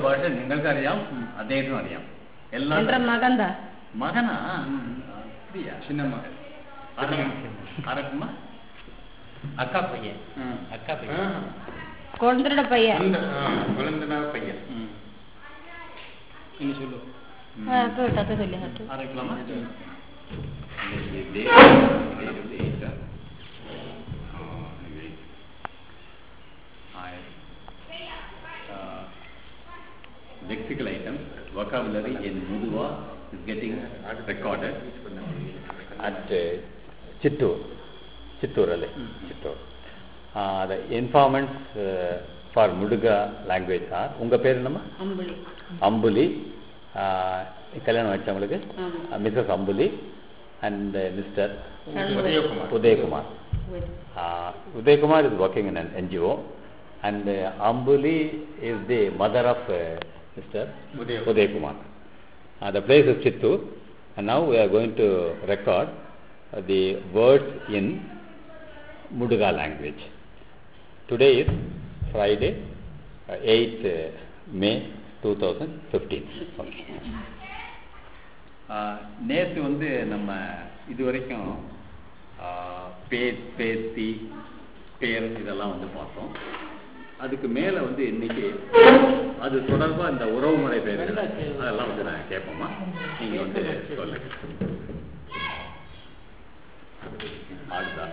ഭാഷ നിങ്ങൾക്കറിയാം അദ്ദേഹത്തിനും അറിയാം എല്ലാ എന്റെ മകന്താ മകനാ அப்படியா சின்ன மகன் ஆரக்குமா அக்கா பையன் அக்கா பையன் குழந்தையோட பையன் அந்த குழந்தனா பையன் ഇനി ചൊല്ലു ஆ, கேட்டு அக்கா சொல்லி கேட்டு ஆரக்கலாமா lexical items, vocabulary in Mudua is getting recorded. at uh, Chittoor. Chittoor ಅಲ್ಲೇ Chittoor. Uh, the informants uh, for Muduga language are உங்க பேர் என்னம்மா அம்புலி அம்புலி uh, கல்யாணம் வச்சவங்களுக்கு ஆமா. Mrs Ambuli and Mr Shanmugam. Udayakumar Uh, Udayakumar is working in an NGO and uh, Ambuli is the mother of uh, Mr. Udayakumar. Udayakumar. Uh, the place is Chittoor and now we are going to record uh, the words in Muduga language. Today is Friday, uh, 8th uh, May 2015. Okay. Ah, நேத்து வந்து நம்ம இது வரைக்கும் பே பேத்தி பேர் இதெல்லாம் வந்து பார்த்தோம் அதுக்கு மேல வந்து இன்னைக்கு அது தொடர்பா இந்த உறவுமுறை பேர்கள் அதெல்லாம் வந்து நான் கேட்போமா நீங்க வந்து சொல்லுங்க ஆடுதா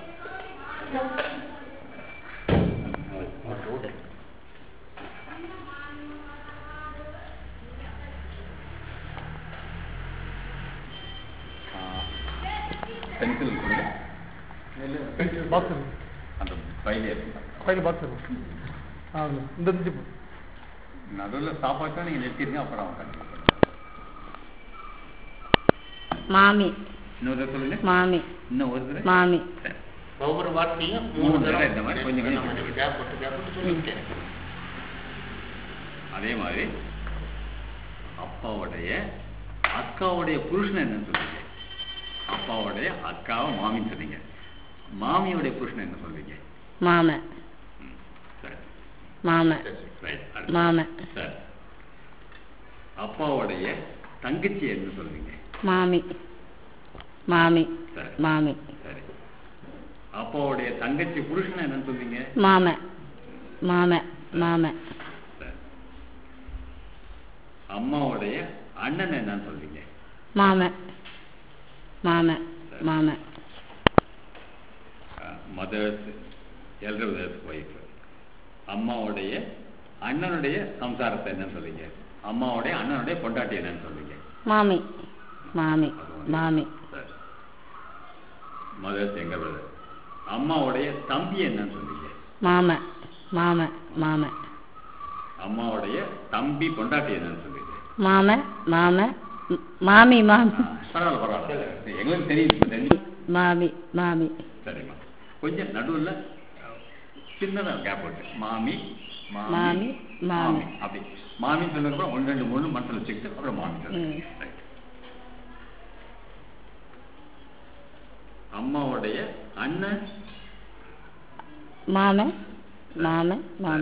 பென்சில் கொடுங்க బాక్స్ அந்த பையிலே இருக்கு పైన బాక్స్ అవును ఇంత నుంచి చెప్పు நடுவில் சாப்பாடு நீங்க நிறுத்திருங்க அப்புறம் அவங்க கண்டிப்பா மாமி இன்னொரு தடவை சொல்லுங்க மாமி இன்னும் ஒரு தடவை மாமி சரி. ஒவ்வொரு வார்த்தையும் மூணு மூணு தடவை தடவை இந்த மாதிரி கொஞ்சம் கொஞ்சம் ஆமா, கேப் போட்டு கேப் போட்டு சொல்லியிருக்கேன் அதே மாதிரி அப்பாவுடைய அக்காவுடைய புருஷன் என்னன்னு சொன்னீங்க அப்பாவுடைய அக்காவை மாமின்னு சொன்னீங்க மாமியோடைய புருஷன் என்ன சொல்றீங்க மாம ம், சரி மாம ரைட் மாம சரி அப்பாவுடைய தங்கச்சி என்ன சொல்றீங்க மாமி மாமி சரி மாமி சரி அப்பாவுடைய தங்கச்சி புருஷன் என்னன்னு சொல்றீங்க மாம மாம மாம சரி அம்மாவுடைய அண்ணன் என்னன்னு சொல்றீங்க மாம மாம மாம மதர்ஸ் எல்டர் பிரதர்ஸ் ஒய்ஃப் அம்மாவுடைய அண்ணனுடைய சம்சாரத்தை என்னன்னு சொல்றீங்க அம்மாவுடைய அண்ணனுடைய பொண்டாட்டி என்னன்னு சொல்றீங்க மாமி மாமி மாமி சரி மதர்ஸ் எங்க பிரதர் அம்மாவுடைய தம்பி என்னன்னு சொல்றீங்க மாம மாம மாம அம்மாவுடைய தம்பி பொண்டாட்டி என்னன்னு சொல்றீங்க மாம மாம ம், மாமி மாமி ஆ, பரவாயில்ல பரவாயில்ல எங்களுக்கு தெரியும் தெரிஞ்சு மாமி மாமி சரிம்மா கொஞ்சம் நடுவுல சின்னதா கேப் விட்டு மாமி மாமி, மாமி. அப்படி மாமி சொன்னதுக்கப்புறம் ஒன்று ரெண்டு மூணு மனசுல வச்சுக்கிட்டு அப்புறம் மாமி சொல்லுங்க ம். Right. அம்மாவுடைய அண்ணன் மாம மாம மாம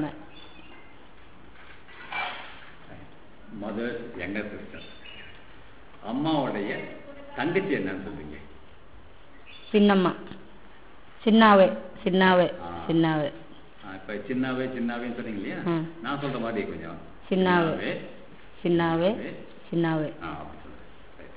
மதர்ஸ் யங்கர் சிஸ்டர் அம்மாவுடைய தங்கச்சி என்னன்னு சொல்றீங்க சின்னம்மா சின்னாவே சின்னாவே ஆ. சின்னாவே ஆ, இப்ப சின்னாவே சின்னாவேன்னு சொன்னீங்க இல்லையா ம். நான் சொல்ற மாதிரி கொஞ்சம் சின்னாவே. சின்னாவே சின்னாவே. சின்னாவே ஆ, அப்படி சொல்லுங்க. Right.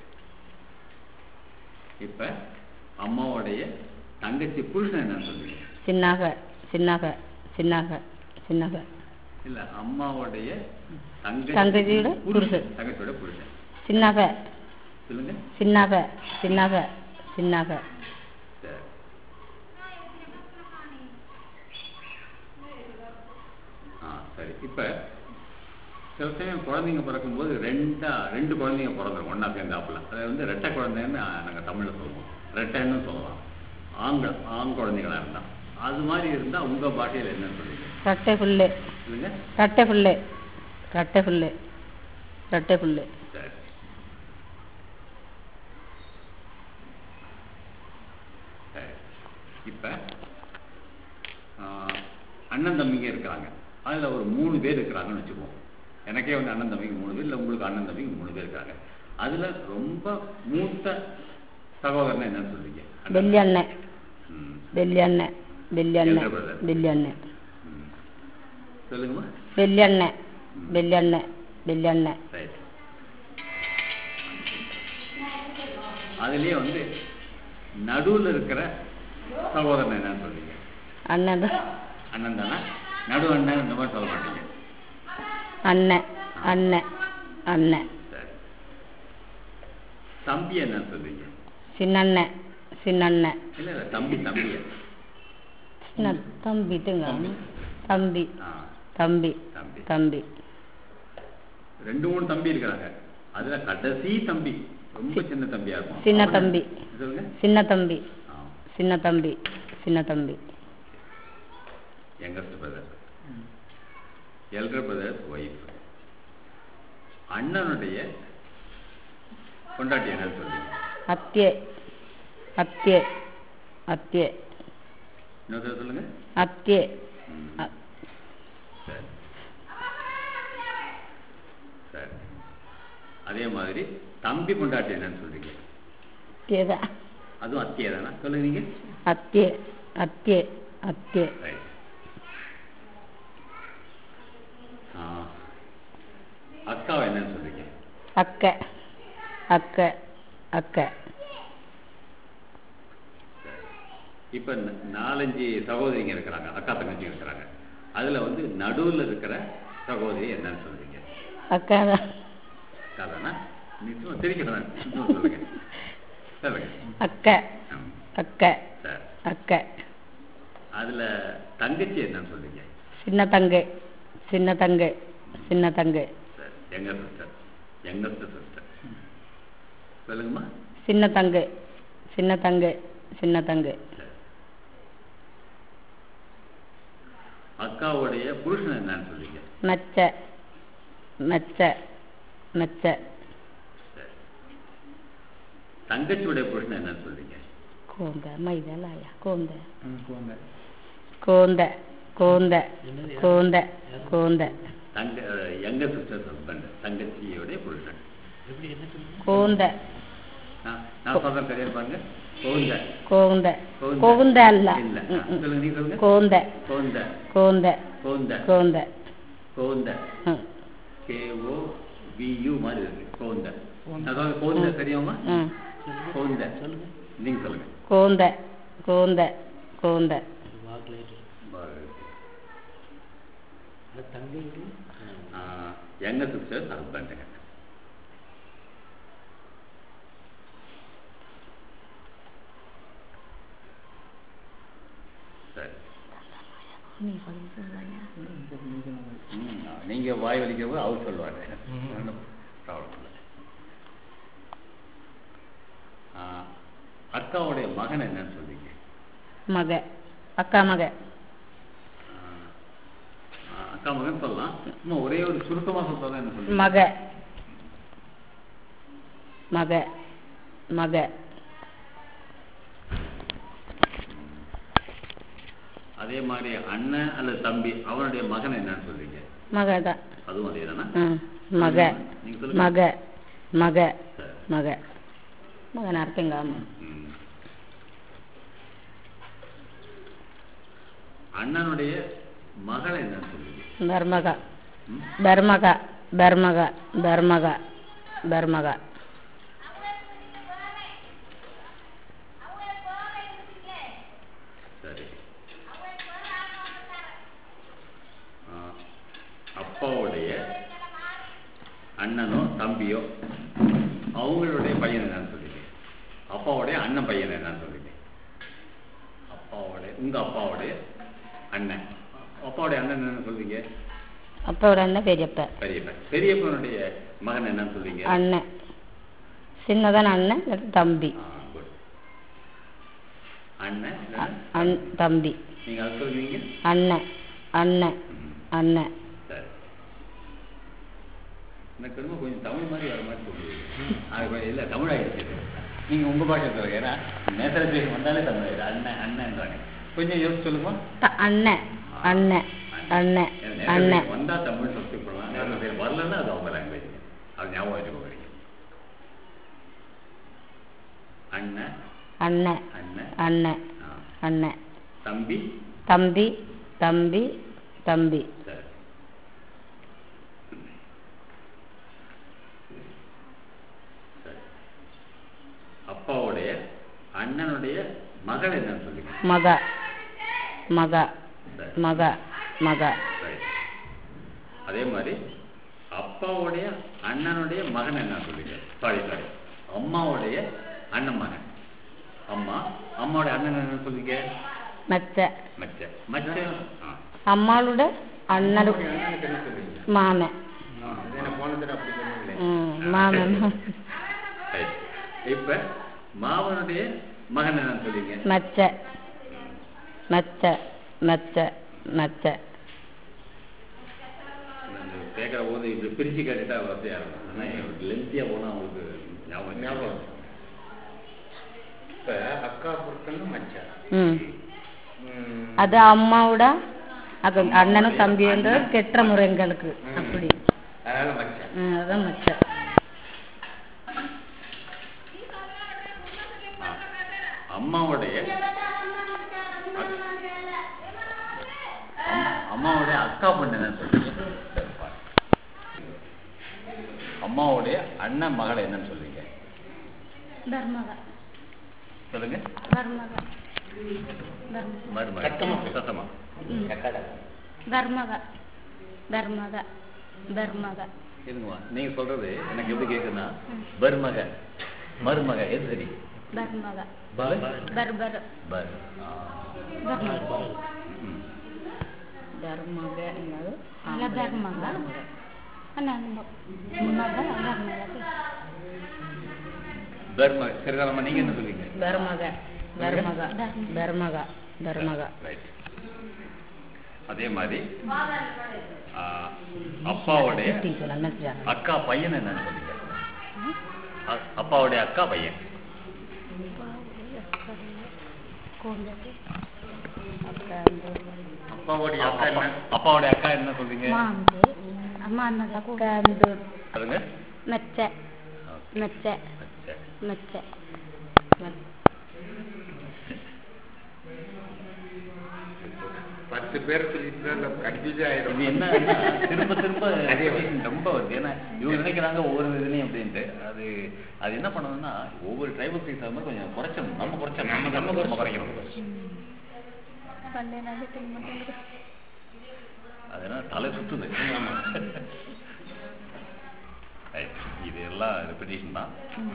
இப்ப அம்மாவுடைய தங்கச்சி புருஷன் என்னன்னு சொல்றீங்க சின்னாக சின்னாக சின்னாக சின்னாக இல்ல அம்மாவுடைய தங்கச்சி தங்கச்சியோட புருஷன். தங்கச்சியோட புருஷன் சின்னாக சொல்லுங்க சின்னாக சின்னாக சின்னாக சரி ஆ சரி இப்ப சில சமயம் குழந்தைங்க பிறக்கும்போது ரெண்டா ரெண்டு குழந்தைங்க பிறந்துரும் ஒண்ணா சேர்ந்தாப்புல அதை வந்து ரெட்டை குழந்தைன்னு நாங்க தமிழ்ல சொல்லுவோம் ரெட்டைன்னு சொல்லலாம் ஆங்க ஆண் குழந்தைங்களா இருந்தா அது மாதிரி இருந்தா உங்க பாஷையில என்னன்னு சொல்லுவீங்க ரட்டை புல்லு சொல்லுங்க ரட்டை புல்லு ரட்டை புல்லு ரட்டை புல்லு சரி சரி இப்ப ஆ, அண்ணன் தம்பிங்க இருக்கிறாங்க அதுல ஒரு மூணு பேர் இருக்கிறாங்கன்னு வச்சுக்குவோம் எனக்கே வந்து அண்ணன் தம்பிக்கு மூணு பேர் இல்லை உங்களுக்கு அண்ணன் தம்பிக்கு மூணு பேர் இருக்காங்க அதுல ரொம்ப மூத்த சகோதரன் என்னன்னு சொல்றீங்க அண்ணன். வெள்ளியண்ணன் ம், வெள்ளியண்ணன் வெள்ளியண்ணன் Elder brother. வெள்ளியண்ணன் ம். சொல்லுங்கம்மா வெள்ளியண்ணன் வெள்ளியண்ணன் வெள்ளியண்ணன் ரைட் அதுலயே வந்து நடுவுல இருக்கிற சகோதரன் என்னன்னு சொல்றீங்க அண்ணன் தான் அண்ணன் தானே நடு அண்ணன் இந்த மாதிரி சொல்ல மாட்டீங்க அண்ணன் அண்ணன் அண்ணன் சரி தம்பி என்னன்னு சொல்றீங்க சின்னண்ணன் சின்னண்ணன் இல்ல இல்ல தம்பி தம்பிய சின்ன தம்பிட்டுங்க தம்பி. தம்பி ஆ தம்பி தம்பி தம்பி ரெண்டு மூணு தம்பி இருக்கிறாங்க அதுல கடைசி தம்பி ரொம்ப சின்ன தம்பியா இருக்கும் சின்ன அவன- தம்பி. சொல்லுங்க சின்ன தம்பி ஆ சின்ன தம்பி சின்ன தம்பி youngest brother elder brothers wife அண்ணனுடைய கொண்டாட்டி என்னன்னு சொல்றீங்க அத்தியே அத்தியே அத்தியே இன்னொரு சொல்லுங்க அத்தியே ம். அ- சரி சரி அதே மாதிரி தம்பி கொண்டாட்டி என்னன்னு சொல்றீங்க அத்தியே தான் அதுவும் அத்தியே தானே சொல்லுங்க நீங்க அத்தியே அத்தியே அத்தியே ரைட் ஆ அக்காவை என்னன்னு சொல்றீங்க அக்கை அக்கை அக்கை இப்ப ந- நாலஞ்சு சகோதரிங்க இருக்கிறாங்க அக்கா தங்கச்சிங்க இருக்கிறாங்க அதுல வந்து நடுவுல இருக்கிற சகோதரி என்னன்னு சொல்றீங்க அக்கா தான் அக்கா தானே நீ சும்மா தெரிவிக்கிறேன் இன்னும் சொல்லுங்க சொல்லுங்க அக்கை ம், அக்கை சரி அக்கை அதுல தங்கச்சி என்னன்னு சொல்றீங்க சின்ன தங்கை சின்ன தங்கை சின்ன தங்கை சரி எங்க சிஸ்டர் யங்கஸ்ட் சிஸ்டர் சொல்லுங்கம்மா சின்ன தங்கை சின்ன தங்கை சின்ன தங்கை சரி அக்காவுடைய புருஷன் என்னன்னு சொல்றீங்க மெச்ச மெச்ச மெச்ச சரி தங்கச்சியுடைய புருஷன் என்னன்னு சொல்றீங்க கோந்த மைதலாயா கோந்த ம் குழந்தை கோந்த கோந்த கோந்த கோந்த தங்க எங்க சிஸ்டர் ஹஸ்பண்ட் தங்கச்சியோடைய புருஷன் எப்படி என்ன சொல்லுங்க கோந்த நான் நான் சொல்றேன் சரியா பாருங்க கோந்த கோந்த கோந்த. கோந்த அல்ல இல்ல ம், ஆ, ம். சொல்லுங்க நீங்க சொல்லுங்க கோந்த கோந்த கோந்த கோந்த கோந்த கோந்த ம், கே ஓ யு மாதிரி இருக்கு கோந்த நான் சொல்றது கோந்த தெரியுமா ம். கோந்த சொல்லுங்க நீங்க சொல்லுங்க கோந்த கோந்த கோந்த வாக்கில் அது தங்கை இது எங்க சிஸ்டர் ஹஸ்பண்டுங்க சரி ம், நீங்க வாய் வலிக்கிற போது அவர் சொல்லுவாரு ஒண்ணும் problem இல்லை. ஆ, அக்காவுடைய மகன் என்னன்னு சொல்றீங்க மக அக்கா மக ஆ, ஆ, அக்கா மகன் சொல்லலாம் சும்மா ஒரே ஒரு சுருக்கமா சொல்றதா என்ன சொல்றீங்க மக மக மக அதே மாதிரி அண்ணன் அல்லது தம்பி அவனுடைய மகன் என்னன்னு சொல்றீங்க மக தான் அதுவும் அதே தானே ம் மக நீங்க சொல்லுங்க மக மக சரி. மக மகனா இருப்பேங்க ஆமா ம். அண்ணனுடைய மகள் என்னன்னு சொல்றீங்க தர்மகா ம்? தர்மகா தர்மகா தர்மகா தர்மகா சரி ஆ, அப்பாவுடைய அண்ணனோ தம்பியோ அவங்களுடைய பையன் என்னன்னு சொல்றீங்க அப்பாவுடைய அண்ணன் பையன் என்னன்னு சொல்றீங்க அப்பாவுடைய உங்க அப்பாவுடைய அண்ணன் அப்பாவுடைய அண்ணன் என்னன்னு சொல்றீங்க அப்பாவோட அண்ணன் பெரியப்ப பெரியப்பன் பெரியப்பனுடைய மகன் என்னன்னு சொல்றீங்க அண்ணன் சின்னதான அண்ணன் இல்லாட்டி தம்பி ஆ, good. அண்ணன் அ- இல்லைன்னா அண் தம்பி நீங்க அது சொல்றீங்க அண்ணன் அண்ணன் ம், அண்ணன் சரி எனக்கு திரும்ப கொஞ்சம் தமிழ் மாதிரி வர மாதிரி சொல்லுவீங்க அது கொஞ்சம் இல்லை தமிழ் ஆகிடுச்சு இது. நீங்க உங்க பாஷை சொல்லுங்க ஏன்னா நேசர தேசம் வந்தாலே தமிழ் ஆயிடுது அண்ணன் அண்ணன்றாங்க கொஞ்சம் யோசிச்சு சொல்லுமா த- அண்ணன் அண்ணன் அண்ணன் நேசர அண்ணன் தேசம் வந்தா தமிழ் சொல்லி போடலாம் நேசர தேசம் வரலன்னா லாங்குவேஜ் அது ஞாபகம் வச்சுக்கோங்க அண்ணன் அண்ணன் அண்ணன் அண்ணன் ஆ. அண்ணன் தம்பி தம்பி தம்பி தம்பி சரி சரி. அப்பாவுடைய அண்ணனுடைய மகள் என்னன்னு சொல்லுங்க மக மக சரி. மக மக Right. அதே மாதிரி அப்பாவுடைய அண்ணனுடைய மகன் என்ன சொல்லுங்க சாரி சாரி அம்மாவுடைய அண்ணன் மகன் அம்மா அம்மாவுடைய அண்ணன் என்ன சொல்லுங்க மச்ச மச்ச மச்ச ஆ. அம்மாளுടെ அண்ணனு அண்ணனுக்கு என்ன சொல்லுவீங்க மாமன் ஆ, அது என்ன போன தடவை அப்படி சொன்னீங்களே ம், மாமன் Right. இப்ப மாவனுடைய மகன் என்னன்னு சொல்லுங்க மச்ச மச்ச மச்ச மச்ச நான் கேட்குற போது இப்படி பிரிச்சு கேட்டுட்டா வசதியா இருக்கும் ஆனால் லென்த்தியா போனா அவங்களுக்கு ஞாபகம் ஞாபகம் இப்ப அக்கா பொருட்கள் மச்சான் ம் ம், அது அம்மாவோட அது அண்ணனும் தம்பியோட கெட்ட முறைங்களுக்கு அப்படி அதனால மச்சான் ம், அதான் மச்ச அம்மாவுடைய அம்- அம்மாவுடைய அக்கா பொண்ணு என்ன சொல்லுங்க அம்மாவுடைய அண்ணன் மகளை என்னன்னு சொல்லுங்க தர்மக சொல்லுங்க தர்மக மருமக சத்தமா. சத்தமா ரெக்கார்டா தர்மக தர்மக தர்மக இருங்கம்மா நீங்க சொல்றது எனக்கு எப்படி கேக்குதுன்னா பர்மக மருமக எது சரி தர்மக பர் பர்பர் பர் ஆ. தர்மக ம். தர்மக என்னது ಅಲ್ಲ ಧರ್ಮಗ ನನ್ನ ಮಗ ಧರ್ಮಗ பர்மக சரிதானம்மா நீங்க என்ன சொல்லுவீங்க தர்மக தர்மக தர்மக தர்மக ரைட் அதே மாதிரி ஆ, அப்பாவுடைய சொன்னாங்க மெச்சா அக்கா பையன் என்னன்னு சொல்லுங்க அ- அப்பாவுடைய அக்கா பையன் அப்பாவுடைய அக்கா அப்பா- என்ன அப்பாவுடைய அக்கா என்ன சொல்றீங்க ಮಾಂದೆ ಅಮ್ಮ ಅನ್ನದ கந்து சொல்லுங்க ಮೆಚ್ಚೆ Okay. ಮೆಚ್ಚೆ சரி. ಮೆಚ್ಚೆ பத்து பேர் சொல்லிட்டு கன்ஃபியூஸ் ஆயிரும் இது என்ன திரும்ப திரும்ப ரொம்ப வருது ஏன்னா இவங்க நினைக்கிறாங்க ஒவ்வொரு இதுலையும் அப்படின்ட்டு அது அது என்ன பண்ணணும்னா ஒவ்வொரு ட்ரைபல் சைஸ் மாதிரி கொஞ்சம் குறைச்சணும் நம்ம குறைச்சணும் நம்ம நம்ம நம்ம குறைக்கணும் ಪಲ್ಯನಾಗಿ ತಿನ್ಬಿಟ್ಟು அதனால தலை சுத்துது Right. இது எல்லாம் ரெப்பிடேஷன் தான்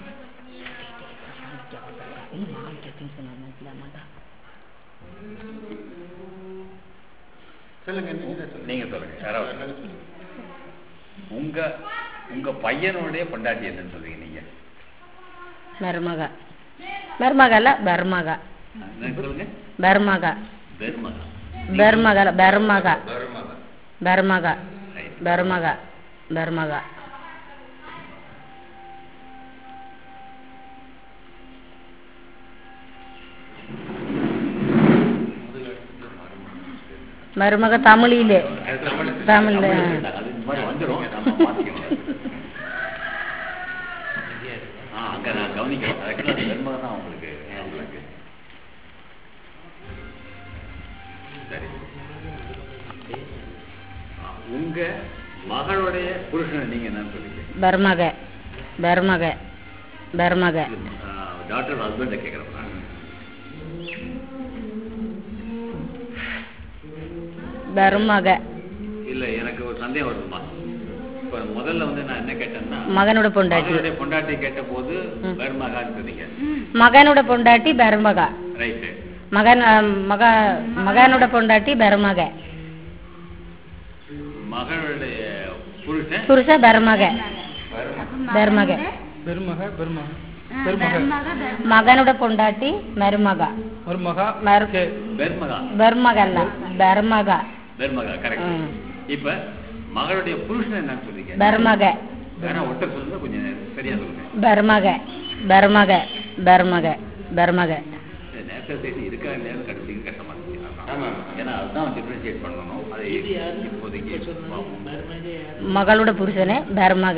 சொல்லுங்க நீங்க தான் சொல்லுங்க நீங்க சொல்லுங்க யாராவது என்னன்னு சொல்லுங்க. உங்க உங்க பையனுடைய பொண்டாட்டி என்னன்னு சொல்றீங்க நீங்க மருமக மருமக அல்ல பர்மக என்ன சொல்லுங்க பர்மக பெருமகா பர்மக அல்ல, பர்மக வருமாங்க பர்மக ரைட் பர்மக பர்மக மருமக தமிழிலே தமிழ்ல அது இந்த மாதிரி வந்துடும் நம்ம மாத்திக்கணும் ஆ அங்க நான் கவனிக்கிறேன் ஆக்சுவலாக அது பெருமகா தான் உங்களுக்கு உங்களுக்கு சரி ஆ, உங்க மகளுடைய புருஷனை நீங்க என்னன்னு சொல்லுங்க பர்மக பர்மக பர்மக டாக்டர் ஹஸ்பண்டை கேட்குறேன் பர்மக இல்ல எனக்கு ஒரு சந்தேகம் வருதுமா இப்ப முதல்ல வந்து நான் என்ன கேட்டேன்னா மகனோட பொண்டாட்டி மகளுடைய பொண்டாட்டி கேட்ட போது பெருமகான்னு சொன்னீங்க மகனோட பொண்டாட்டி பர்மக ரைட்டு மகன் அஹ், மக மகனோட பொண்டாட்டி பர்மக மகளுடைய புருஷன் புருஷ பர்மக பர்மக பெருமக பெருமக ಧರ್ಮಗ ಧರ್ಮ மகனோட பொண்டாட்டி மருமக மருமக மரு கே பெருமகா பர்மக அல்ல பர்மக பெருமகா கரெக்ட் ம். இப்ப மகளுடைய புருஷன் என்னன்னு சொன்னீங்க பர்மக வேணா ஒருத்தர் சொல்லுங்க கொஞ்சம் சரியா சொல்லுங்க பர்மக பர்மக பர்மக பர்மக நேஷனல் சைஸ் இருக்கா இல்லையான்னு கடைசிக்கு கஷ்டமா இருந்துச்சு ஆமா. ஏன்னா அதுதான் டிஃபரன்ஷியேட் பண்ணணும் அதை இது யாரு இப்போதைக்கு இப்ப சொன்னது பார்ப்போம். மருமக யாரு மகளோட புருஷனே பெருமக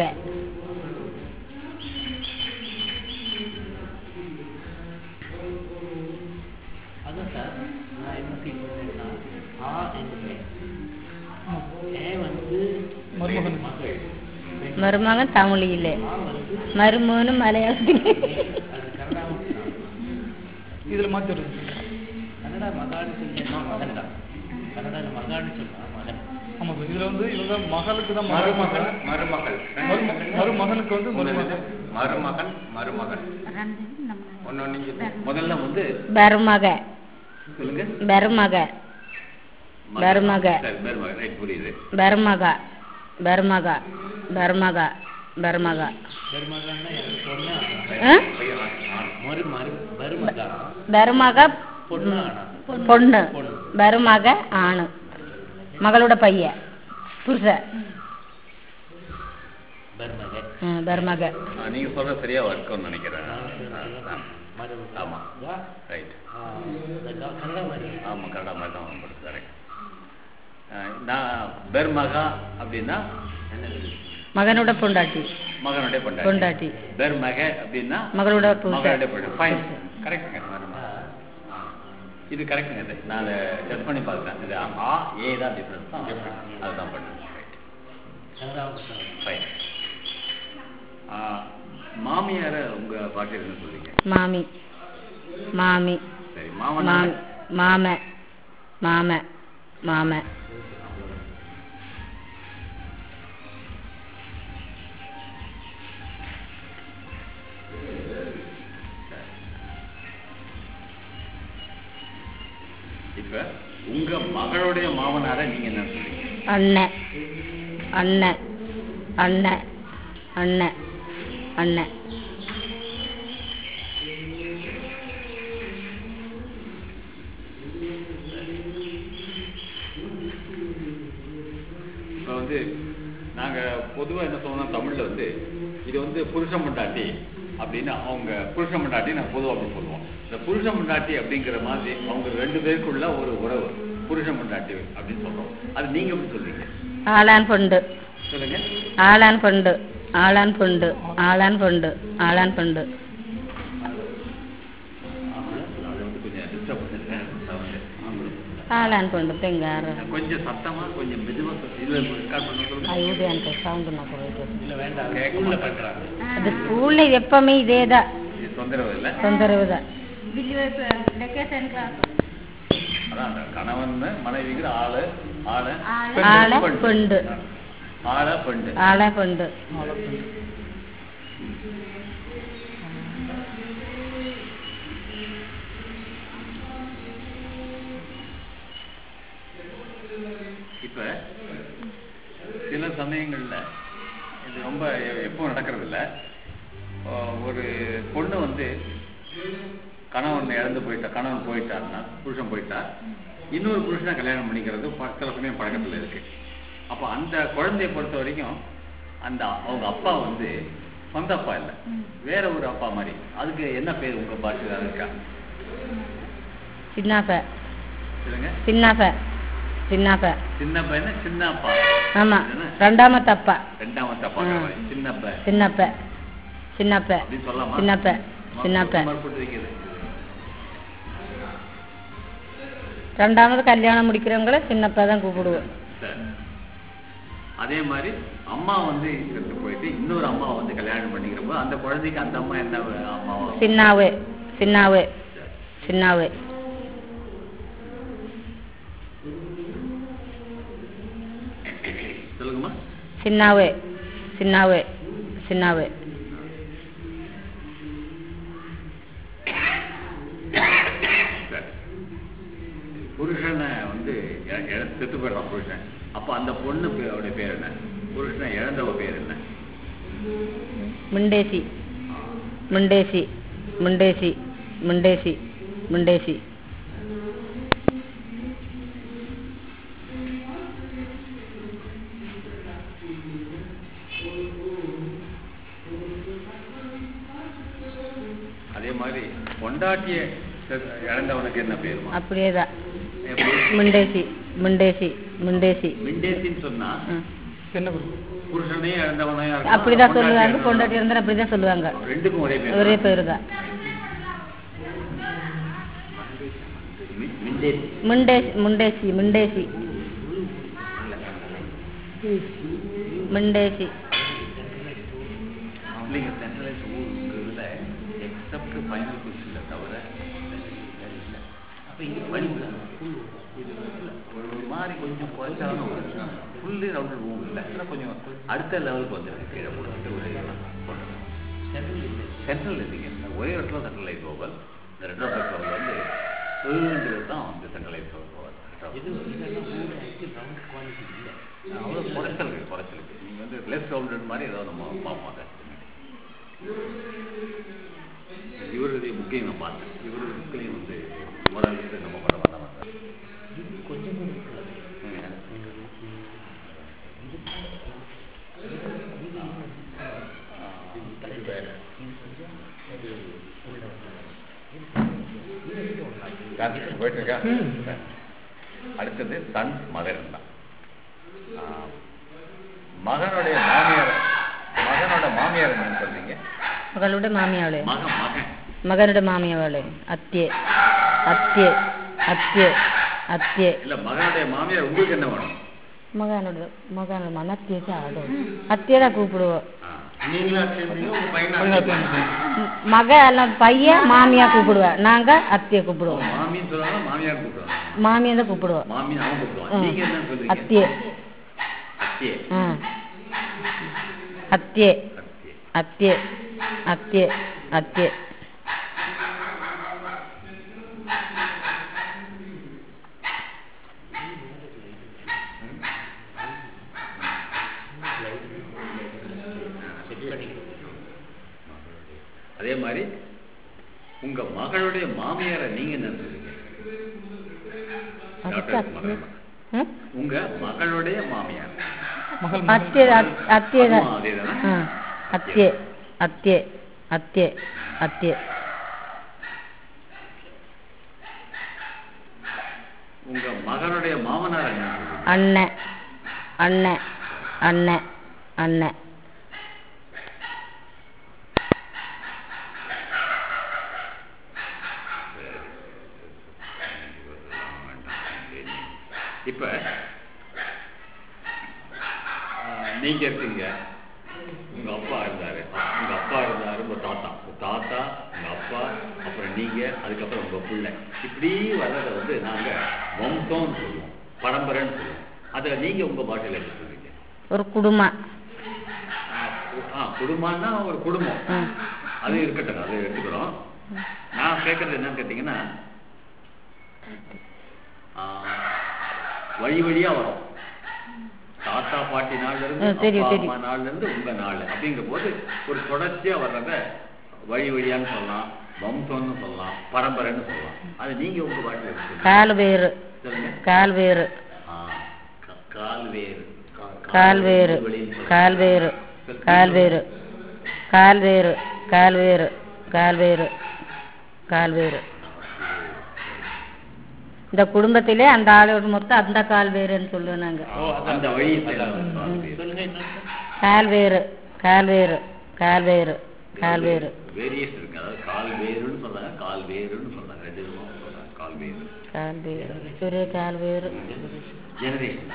அதான் சார் நான் என்ன ஃபீல் பண்ணேன்னா ஆ என்று ஏ வந்து மருமகன். மகள் பெண். மருமகன் தமிழில் ஆ வந்து மருமகனு மலையாளத்தில் அது கன்னடா மட்டும்தான். இதுல மாத்தி வருது கன்னடா மகான்னு சொல்லி மகன் தான் கன்னடாவில் மகான்னு சொன்னா மகன் ஆமா சார் இதுல வந்து இவங்க மகளுக்கு தான் மருமகன் மருமகன் மருமகள் மரும- மருமகனுக்கு வந்து மருமகன் மருமகன் மருமகன் ரெண்டு நம்ம ஒன்னொன்னு சொல்லு. முதல்ல வந்து பெருமக சொல்லுங்க பெருமக பெருமக. சரி, பெருமக ரைட் புரியுது பெருமக பெருமக பெருமக பெருமக பெருமகன்னா எனக்கு பொண்ணு ஆ? பையன், ஆண். மறு மறு மருமகா பெருமக பொண்ணு ஆனா பொண்ணு பொண்ணு. பெருமக ஆணு மகளோட பையன் புருஷன் மருமக ம், பெருமக ஆ, நீங்க சொல்ற சரியா இருக்கும்னு நினைக்கிறேன் மருமகா ஆமா ரைட் ஆ, இந்த க- கன்னடா மாதிரி ஆமா கன்னடா மாதிரி தான் படுத்து கரெக்ட் நான் பெர்மகா அப்படின்னா என்னது மகனோட பொண்டாட்டி மகனுடைய பொண்டாட்டி பொண்டாட்டி பெர்மக அப்படின்னா மகளோட புருஷன் மகனுடைய பொண்டாட்டி ஃபைன் கரெக்டுங்க இது கரெக்டுங்க இது நான் அதை டெஸ்ட் பண்ணி பார்த்தேன் இது ஆ ஏ தான் டிஃப்ரென்ஸ் தான் அதுதான் பண்ணேன் ரைட் கன்னடா மட்டும் ஃபைன் மாமியார உங்க பாட்டு என்ன சொல்றீங்க மாமி மாமி சரி மாமி மாமனார் மாம மாம மாம இப்ப உங்க மகளுடைய மாமனார நீங்க என்ன சொல்றீங்க அண்ணன் அண்ணன் அண்ணன் அண்ணன் அண்ணன் இப்போ வந்து நாங்க பொதுவா என்ன சொல்லணும் தமிழ்ல வந்து இது வந்து புருஷன் பொண்டாட்டி அப்படின்னு அவங்க புருஷன் பொண்டாட்டி நாங்க பொதுவா அப்படி சொல்லுவோம் இந்த புருஷன் பொண்டாட்டி அப்படிங்கிற மாதிரி அவங்க ரெண்டு பேருக்குள்ள ஒரு உறவு புருஷன் பொண்டாட்டி அப்படின்னு சொல்றோம் அது நீங்க எப்படி சொல்றீங்க ஆளான் பொண்டு சொல்லுங்க ஆளான் பொண்டு ஆளான் பொண்டு ஆளான் பொண்டு ஆளான் பொண்டு அது வந்து கொஞ்சம் டிஸ்டர்ப் பண்ணிருக்கேன் sound. ఆలాన్ పండు తెంగారు கொஞ்சம் சத்தமா கொஞ்சம் மெதுவா சொல்லு. இதுல ரெக்கார்ட் பண்ண சொல்லுங்க అయ్యూది అంటే సౌండ్ నాకు రైట్ இல்ல வேண்டாம் ஸ்கூல்ல பண்றாங்க అది స్కూల్లో ఎప్పమే ఇదేదా இது தொந்தரவு இல்லை తొందరగా வெக்கேஷன் கிளாஸ் அதான் அந்த கணவன் மனைவிங்கிற ஆளு ஆளு ஆள பெண்டு ஆள பெண்டு ఆళ పండు இப்ப சில சமயங்கள்ல இது ரொம்ப எ- எப்பவும் நடக்கிறது இல்ல ஆஹ் ஒரு பொண்ணு வந்து கணவன் இழந்து போயிட்டா கணவன் போயிட்டாருன்னா புருஷன் போயிட்டா இன்னொரு புருஷனை கல்யாணம் பண்ணிக்கிறது ப- சில சமயம் பழக்கத்துல இருக்கு அப்ப அந்த குழந்தையை பொறுத்த வரைக்கும் அந்த அவங்க அப்பா வந்து சொந்த அப்பா இல்ல வேற ஒரு அப்பா மாதிரி அதுக்கு என்ன பேர் உங்க பாஷையில் இருக்கா చిన్నాప சொல்லுங்க చిన్నాప చిన్నాప சின்ன பையனா சின்ன அப்பா ஆமா ரெண்டாம தப்பா ரெண்டாவது அப்பா ஆ. சின்னப்ப சின்னப்ப சின்னப்ப அப்படின்னு சொல்லலாமா சின்னப்ப சின்னப்ப மறுபடியும் வைக்கிறது ரெண்டாவது கல்யாணம் முடிக்கிறவங்கள சின்னப்பா தான் கூப்பிடுவோம் சரி. அதே மாதிரி அம்மா வந்து செத்து போயிட்டு இன்னொரு அம்மா வந்து கல்யாணம் பண்ணிக்கிறப்போ அந்த குழந்தைக்கு அந்த அம்மா என்ன அம்மாவா சின்னாவு சின்னாவு சின்னாவு சொல்லுங்கம்மா சின்னாவு சின்னாவு சின்னாவு சரி. புருஷனை வந்து இழ- இழ- செத்து போயிடுறான் புருஷன் அப்போ அந்த பொண்ணு பே- அவருடைய பேர் என்ன புருஷனை இழந்தவ பேர் என்ன ముండేసి ముండేసి ముండేసి ముండేసి ముండేసి அதே மாதிரி பொண்டாட்டிய செ- இழந்தவனுக்கு என்ன பேருமா அப்படியே தான் எப்படி? மிண்டேசி மிண்டேசி மிண்டேசி மிண்டேசின்னு சொன்னா ம். என்ன கொடுக்கும் புருஷனே இழந்தவனே அப்படிதான் சொல்லுவாங்க பொண்டாட்டி இருந்தா அப்படிதான் சொல்லுவாங்க ரெண்டுக்கும் ஒரே பேர் ஒரே பேரு தான் மி- மிண்டேசி மிண்டேசி மிண்டேசி மிண்டேசி மிண்டேசி இல்லைங்க சென்ட்ரலைஸ் ஊருக்குள்ள எக்ஸப்ட் ஃபைனல் கொஸ்டின்ல தவிர வேற இல்லை அப்போ இங்கே படிப்பு இது ஒரு ஒரு மாதிரி கொஞ்சம் குறைச்சாலும் ஃபுல்லி ரவுண்டட் ரூம் இல்லை ஆனால் கொஞ்சம் அடுத்த லெவலுக்கு வந்துருக்கு கீழே போட்டு ஒரு சென்ட்ரல் இல்லைங்க ஒரே இடத்துல சென்ட்ரலைஸ் ஓவல் இந்த ரெண்டாவது லெவல் வந்து சொல்லுன்றது தான் வந்து சென்ட்ரலைஸ் ஓவல் அவ்வளோ குறைச்சல் இருக்கு குறைச்சல் இருக்கு நீங்கள் வந்து லெஸ் ரவுண்டட் மாதிரி ஏதோ நம்ம பார்ப்போம் அதை இவருடைய புக்கையும் நான் பார்த்தேன் இவருடைய புக்கையும் வந்து ஓரளவுக்கு நம்ம பண்ண பண்ண மாட்டேன் போயிட்டு இருக்கா அடுத்தது சன் மகன் தான் ஆ, மகனுடைய மாமியார் மகனோட மாமியார் என்னன்னு சொல்றீங்க மகளுடைய மாமியாவளே மகன் மகன் மகனுடைய மாமியாவளே அத்தியே அத்தியே அத்தியே அத்தியே இல்ல மகனுடைய மாமியார் உங்களுக்கு என்ன வேணும் மகனோட மகனோட மாமி அத்தியே ஆடும் அத்தியே தான் கூப்பிடுவோம் ஆ, நீங்களும் சேர்ந்தீங்க உங்க பையனை ம், மக எல்லாம் பையன் மாமியா கூப்பிடுவேன் நாங்க அத்தியை கூப்பிடுவோம் மாமின்னு சொல்லுவாங்க மாமியார் கூப்பிடுவாங்க மாமியை தான் கூப்பிடுவோம் மாமின்னு அவன் கூப்பிடுவான் ம். நீங்க என்ன சொல்றீங்க அத்தியே அத்தியே ஆ அத்தியே அத்தியே அத்தியே அத்தியே அத்தியே அதே மாதிரி உங்க மகளுடைய மாமியாரை நீங்க என்ன சொல்றீங்க அதுக்கு டாக்டர் அத்தியே மகள். ம்? உங்க மகளுடைய மாமியார் மகள் அத்தியே அத்- அத்தியே தான் அதுவும் அதேதானா? ஆ அத்தியே அத்தியே அத்தியே அத்தியே உங்க மகனுடைய மாமனார் என்ன சொல்றீங்க அண்ணன் அண்ணன் அண்ணன் அண்ணன் இப்ப ஆஹ், நீங்க இருக்கீங்க உங்க அப்பா இருந்தாரு உங்க அப்பா இருந்தாரு உங்க தாத்தா உங்க தாத்தா உங்க அப்பா அப்புறம் நீங்க அதுக்கப்புறம் உங்க பிள்ளை இப்படி வர்றதை வந்து நாங்க வம்சம்னு சொல்லுவோம் பரம்பரைன்னு சொல்லுவோம் அதை நீங்க உங்க பாஷையில எப்படி சொல்றீங்க ஒரு குடும்பம் ஆஹ், கு- ஆ குடும்பம்னா ஒரு குடும்பம் ம். அது இருக்கட்டும் அது எடுத்துக்கிறோம் நான் கேட்கறது என்னன்னு கேட்டீங்கன்னா ஆஹ், வழி வழியா வரும் தாத்தா பாட்டி நாள்ல இருந்து ம், தெரியும், அப்பா தெரியும். அம்மா நாள்ல இருந்து உங்க நாள் அப்படிங்கிற போது ஒரு தொடர்ச்சியா வர்றத வழி வழியான்னு சொல்லலாம் வம்சம்னு சொல்லலாம் பரம்பரைன்னு சொல்லலாம் அது நீங்க உங்க பாட்டில் இருக்கு கால் வேறு சொல்லுங்க கால் வேறு ஆ, க- கால் வேறு கால் வேறு கால் வேறு கால் வேறு கால் வேறு கால் வேறு கால் வேறு கால் வேறு இந்த குடும்பத்திலே அந்த ஆளோட மொத்தம் அந்த கால் வேறுன்னு சொல்லுவோம் நாங்க அந்த வழி கால் சொல்லுங்க இன்னொரு கால் வேறு கால் வேறு கால் வேறு கால் வேறு வேரியேஷன் இருக்கு அதாவது கால் வேறுன்னு சொல்றாங்க கால் வேறுன்னு சொல்றாங்க ரெண்டு விதமா சொல்றாங்க கால் வேறு கால் வேறு ஒரே கால் வேறு ஜெனரேஷன்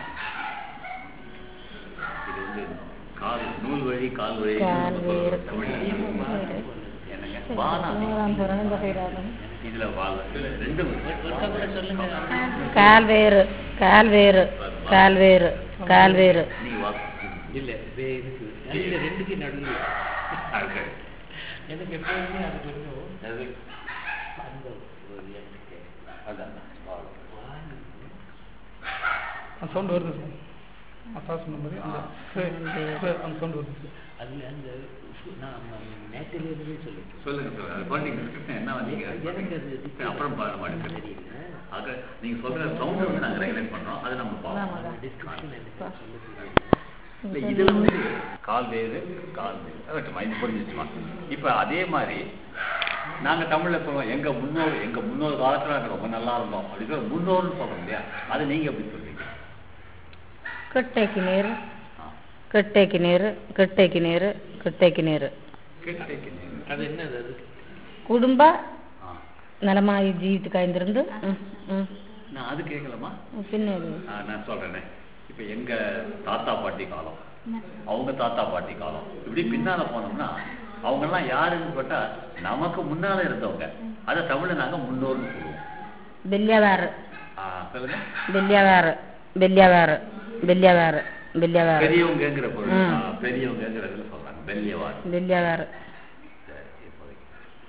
இது வந்து கால் நூல் வழி கால் வழி கால் வேறு என்னங்க வானா இதுல வால் ரெண்டு ஒருக்கா கூட சொல்லுங்க கால் வேறு கால் வேறு கால் வேறு கால் வேறு நீ வா இல்ல வே இதுக்கு அந்த ரெண்டுக்கு நடுவில் அது எனக்கு எப்பவுமே அது கொஞ்சம் அது அந்த ஒரு எனக்கு அதான் வால். வால் அந்த சவுண்ட் வருது சார் அத்தா சொன்ன மாதிரி அந்த ஹே, ஹே, அந்த சவுண்ட் வருது சார் அதுல அந்த ஃபு- நான் நேட்டில் இருந்து சொல்லிட்டேன் சொல்லுங்க சொல்லுங்க அது பண்ணீங்க என்ன வந்தீங்க எனக்கு அது சரி, அப்புறம் பாரு மாட்டேன் தெரியல ஆக நீங்க சொல்ற சவுண்ட் வந்து நாங்க ரெகுலேட் பண்றோம் அதை நம்ம பார்ப்போம் டிஸ்கிரிப்ஷன் எனக்கு சொல்ல இல்ல இதுல வந்து கால் வேறு கால் வேறு அது இது புரிஞ்சிச்சுமா இப்ப அதே மாதிரி நாங்க தமிழ்ல சொல்றோம் எங்க முன்னோர் எங்க முன்னோர் காலத்துல நாங்க ரொம்ப நல்லா இருந்தோம் அப்படி சொல்ல முன்னோர்னு சொல்றோம் இல்லையா அது நீங்க எப்படி சொல்றீங்க கெட்டைக்கு நீர் ஆ. கெட்டைக்கு நீர் கெட்டைக்கு நீர் கெட்டைக்கு நீர் கெட்டைக்கு நீர். அது என்னது அது കുടുംബ ஆ. നലമായി ജീവിച്ചു കഴിഞ്ഞിരുന്നത് நான் அது கேட்கலாமா പിന്നെ ഇത് ஆ, நான் சொல்றேனே இப்ப எங்க தாத்தா பாட்டி காலம் அவங்க தாத்தா பாட்டி காலம் இப்படி பின்னால போனோம்னா அவங்க எல்லாம் யாருன்னு கேட்டா நமக்கு முன்னால இருந்தவங்க அதை தமிழ்ல நாங்க முன்னோர்னு சொல்லுவோம் ബല്യവാറ് ஆ, சொல்லுங்க ബല്യവാറ് ബല്യവാറ് ബല്യവാറ് ബല്യവാറ് பெரியவங்கங்கிற பொருள் ம். ஆ, பெரியவங்கங்கிறதுல சொல்றாங்க பெரியவார் ബല്യവാറ് சரி, இப்போதைக்கு.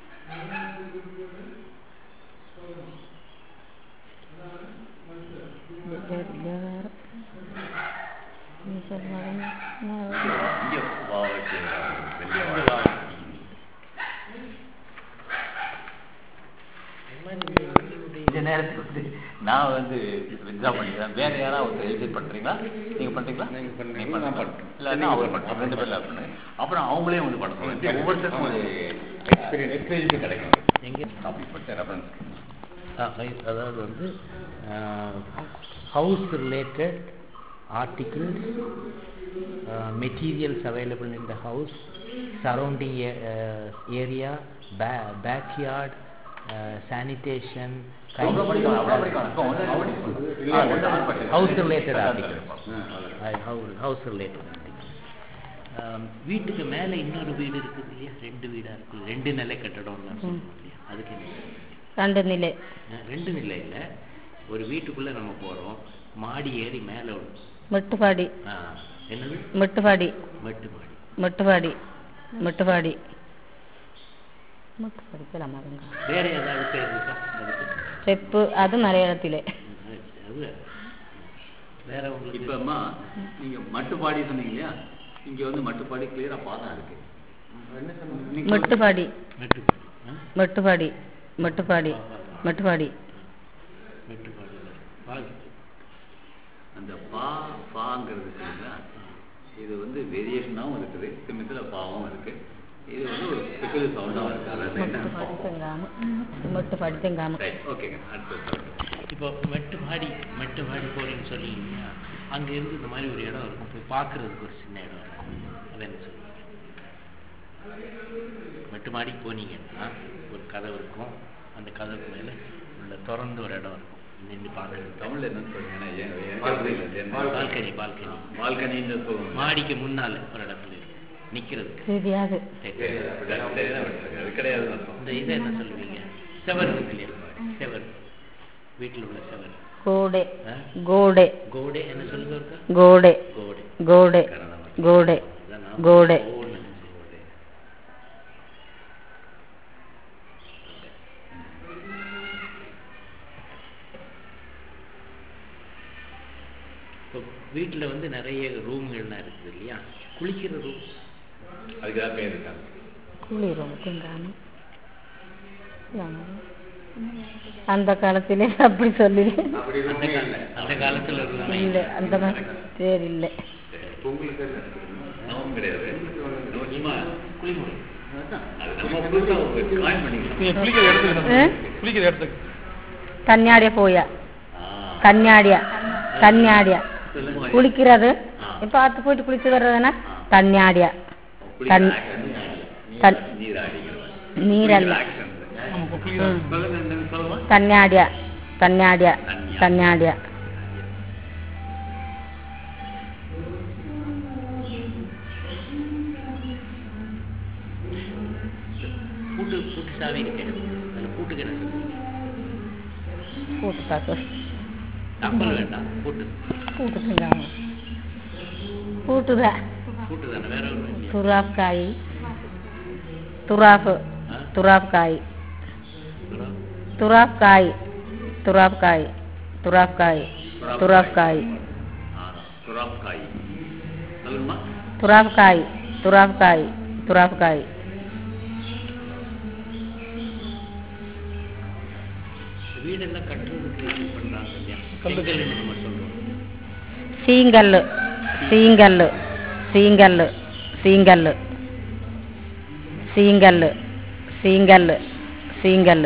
ബല്യവാറ് இங்க வா வச்சு பெரியவார் இந்த நேரத்துக்கு வந்து நான் வந்து வித்ரா பண்ணிக்கிறேன் வேற யாராவது ஒருத்தர் எக்ஸிட் பண்றீங்களா நீங்க பண்றீங்களா நீங்க பண்ணுங்க. நீங்க நான் பண்ணுங்க. பண்றேன். இல்லைன்னா அவர் பண்ணுறோம் ரெண்டு பேர்ல பண்ணுங்க அப்புறம் அவங்களே வந்து பண்ண சொல்லுங்க ஒவ்வொருத்தருக்கும் ஒரு எக்ஸ்பீரியன்ஸ் கிடைக்கும் எங்கே காப்பி பண்ணிட்டு ரெஃபரன்ஸ் ஆ, ஐ- அதாவது வந்து house related articles materials available in the house surrounding area backyard sanitation அவ்வளோ படிக்கலாம் அவ்வளோ படிக்கலாம் இப்போ ஒன்று படிக்கலாம் ஆ, ஒண்ணு ரெண்டு படிக்கலாம். ஹவுஸ் ரிலேட்டட் ஆர்டிகிள்ஸ் ம். ஹவுஸ் ரிலேட்டட் வீட்டுக்கு மேலே இன்னொரு வீடு இருக்குது இல்லையா ரெண்டு வீடாக இருக்குது ரெண்டு நிலை கட்டடம்லாம் சொல்லுவோம் இல்லையா அதுக்கு என்ன சொல்லுவீங்க? രണ്ട് നില அஹ் ரெண்டு நிலை இல்லை ஒரு வீட்டுக்குள்ளே நம்ம போகிறோம் மாடி ஏறி மேலே விடும் മെട്ടുപാടി ஆ, என்னது മെട്ടുപാടി மெட்டு மாடி മെട്ടുപാടി മെട്ടുപാടി മെട്ടുപാടിക്കല മറങ്ക வேற ஏதாவது பேர் இருக்கா அதுக்கு സ്റ്റെപ്പ് അത് മലയാളത്തിലെ ம், அது வேற. வேற உங்களுக்கு இப்ப அம்மா நீங்க மட்டுப்பாடி சொன்னீங்க இல்லையா இங்க வந்து மட்டுப்பாடி கிளியரா பாதம் இருக்கு என்ன சொன்னீங்க? മെട്ടുപാടി மெட்டுப்பாடி ஆ? മെട്ടുപാടി മെട്ടുപാടി മെട്ടുപാടി மெட்டுப்பாடி பால் அந்த பா பாங்கிறது சரிங்களா இது வந்து வேரியேஷனாகவும் இருக்குது சிமித்தில் பாவும் இருக்கு இது வந்து ஒரு ஸ்பெஷல் சவுண்டாகவும் இருக்கு அதாவது என்ன മെട്ടുപാടി തെങ്കാമ് മെട്ടുപാടി തെങ്കാമ് ரைட் ஓகேங்க அடுத்து சொல்லுங்க. இப்போ மெட்டுப்பாடி மெட்டுப்பாடி போறீங்கன்னு சொன்னீங்க அங்க இருந்து இந்த மாதிரி ஒரு இடம் இருக்கும் போய் பார்க்கறதுக்கு ஒரு சின்ன இடம் இருக்கும் அது என்ன சொல்லுவீங்க மெட்டுமாடிக்கு போனீங்கன்னா ஒரு கதவு இருக்கும் அந்த கதவுக்கு மேல உள்ள திறந்த ஒரு இடம் இருக்கும் நின்று பார்க்கறது தமிழ்ல என்னன்னு சொல்லுங்க ஏன்னா எ- எனக்கே புரியல இது என்ன? பால்கனி பால்கனி பால்கனின்னு சொல்லுங்க மாடிக்கு முன்னால ஒரு இடத்துல இருக்கு நிக்கிறது ശരിയാത് தெரியாது. அப்படி சரிதான் விட்டுருங்க. அது கிடையாதுன்னு அர்த்தம் இந்த இதை என்ன சொல்லுவீங்க செவர் இருக்கு இல்லையா செவர் வீட்டில் உள்ள செவர் ഗോടെ ஆ? ഗോടെ கோடே என்ன சொல்லுங்க ஒருக்கா? ഗോടെ கோடே ഗോടെ ഗോടെ அதான் நான் கோடை. கோன்னு நினைச்சேன். இப்போ வீட்டில் வந்து நிறைய ரூம்கள்லாம் இருக்குது இல்லையா குளிக்கிற ரூம் அதுக்கு ஏதாவது பேர் இருக்காங்க കുളിരോ തെങ്കാമ് அந்த காலத்திலே அப்படி சொல்லி அப்படி அந்த ரூமே கால இல்லை அந்த காலத்தில் ரூமே இல்லை அந்த மாதிரி பேர் இல்லை உங்களுக்கு நோவும் கிடையாது நம்ம சும்மா குளிமுறை அதான். அது நம்ம புதுசா ஒரு காயின் பண்ணிக்கலாம் நீங்க குளிக்கிற இடத்துக்கு ഏ? நம்ம- குளிக்கிற இடத்துக்கு കന്യാടിയ പോയ ஆ. കന്യാടിയ കന്യാടിയ சொல்லுங்க കുളിക്കുന്നത് ആ. ഇപ്പൊ അത് പോയിട്ട് കുളിച്ച് വരണ കന്യാടിയ குளிக்கிற தன்- action. தன்- நீர் அடிக்கிறது നീരല്ല action. நம்ம இப்போ குளிக்கிற ഉം. சொல்லுங்க என்னன்னு சொல்லுங்க കന്യാടിയ കന്യാടിയ കന്യാടിയ பூட்டு பூட்டு சாவி இருக்கு அதில் பூட்டுக்கு என்ன சொல்லுவீங்க കൂട്ടുകാക്ക് தப்பல் வேண்டாம் பூட்டு കൂട്ടുകാണ് കൂട്ടുക பூட்டு தானே வேற ஒன்றும் இல்லையா തുറാഫ് കായി തുറാഫ് ஆ? തുറാഫ് കായി அப்புறம் തുറാഫ് കായി തുറാഫ് കായി തുറാഫ് കായി തുറാഫ് കായി ஆ, சுறாப் காய் சொல்லுங்கம்மா തുറാഫ് കായി തുറാഫ് കായി തുറാഫ് കായി வீடெல்லாம் கட்டுறதுக்கு இது பண்றாங்க இல்லையா செங்கல்னு நம்ம சொல்றோம் സീങ്കല്ല് സീങ്കല്ല് സീങ്കല്ല് സീങ്കല്ല് സീങ്കല്ല് സീങ്കല്ല് சீங்கல்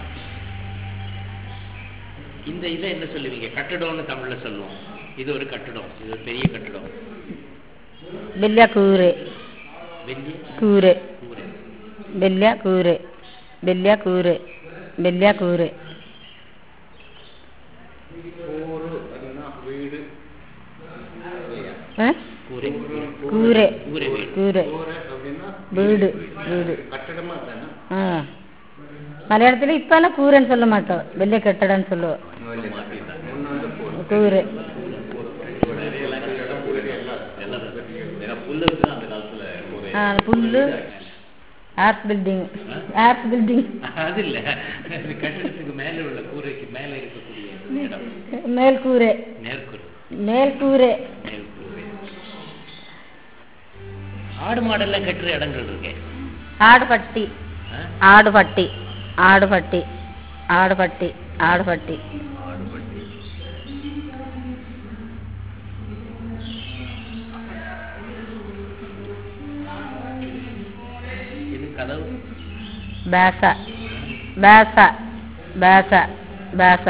இந்த இதை என்ன சொல்லுவீங்க கட்டடம்னு தமிழ்ல சொல்லுவோம் இது ஒரு கட்டடம் இது ஒரு பெரிய கட்டடம் பெல்லியா கூறு வெள்ளி கூறு கூரை பெல்லியா கூறு பெல்லியா கூறு பெல்லியா கூறு ஒரு அப்படின்னா வீடு ஆ? கூரை கூரை கூரை வீடு கூரை கூரை அப்படின்னா வீடு வீடு கட்டடமா தானே ஆ மலையாளத்தில் இப்போல்லாம் கூரைன்னு சொல்ல மாட்டோம் பெல்லிய கட்டடம்னு சொல்லுவோம் ஒன்று வந்து கூரை கூறு ஏன்னா புல்லு இருக்கு அந்த காலத்துல கூரை ஆ புல்லு ஆர்ட்ஸ் பில்டிங் ஆர்ட்ஸ் பில்டிங் அது இல்ல இது கட்டடத்துக்கு மேல உள்ள கூரைக்கு மேல இருக்கக்கூடிய இடம் மேல் கூரை நேர்குறை மேல் கூரை மேல் கூரை ஆடு மாடெல்லாம் கட்டுற இடங்கள் இருக்கே ஆடு பட்டி ஆ? ஆடு பட்டி ஆடு பட்டி ஆடு பட்டி ஆடு பட்டி இது கதவு பேச பேச பேச பேச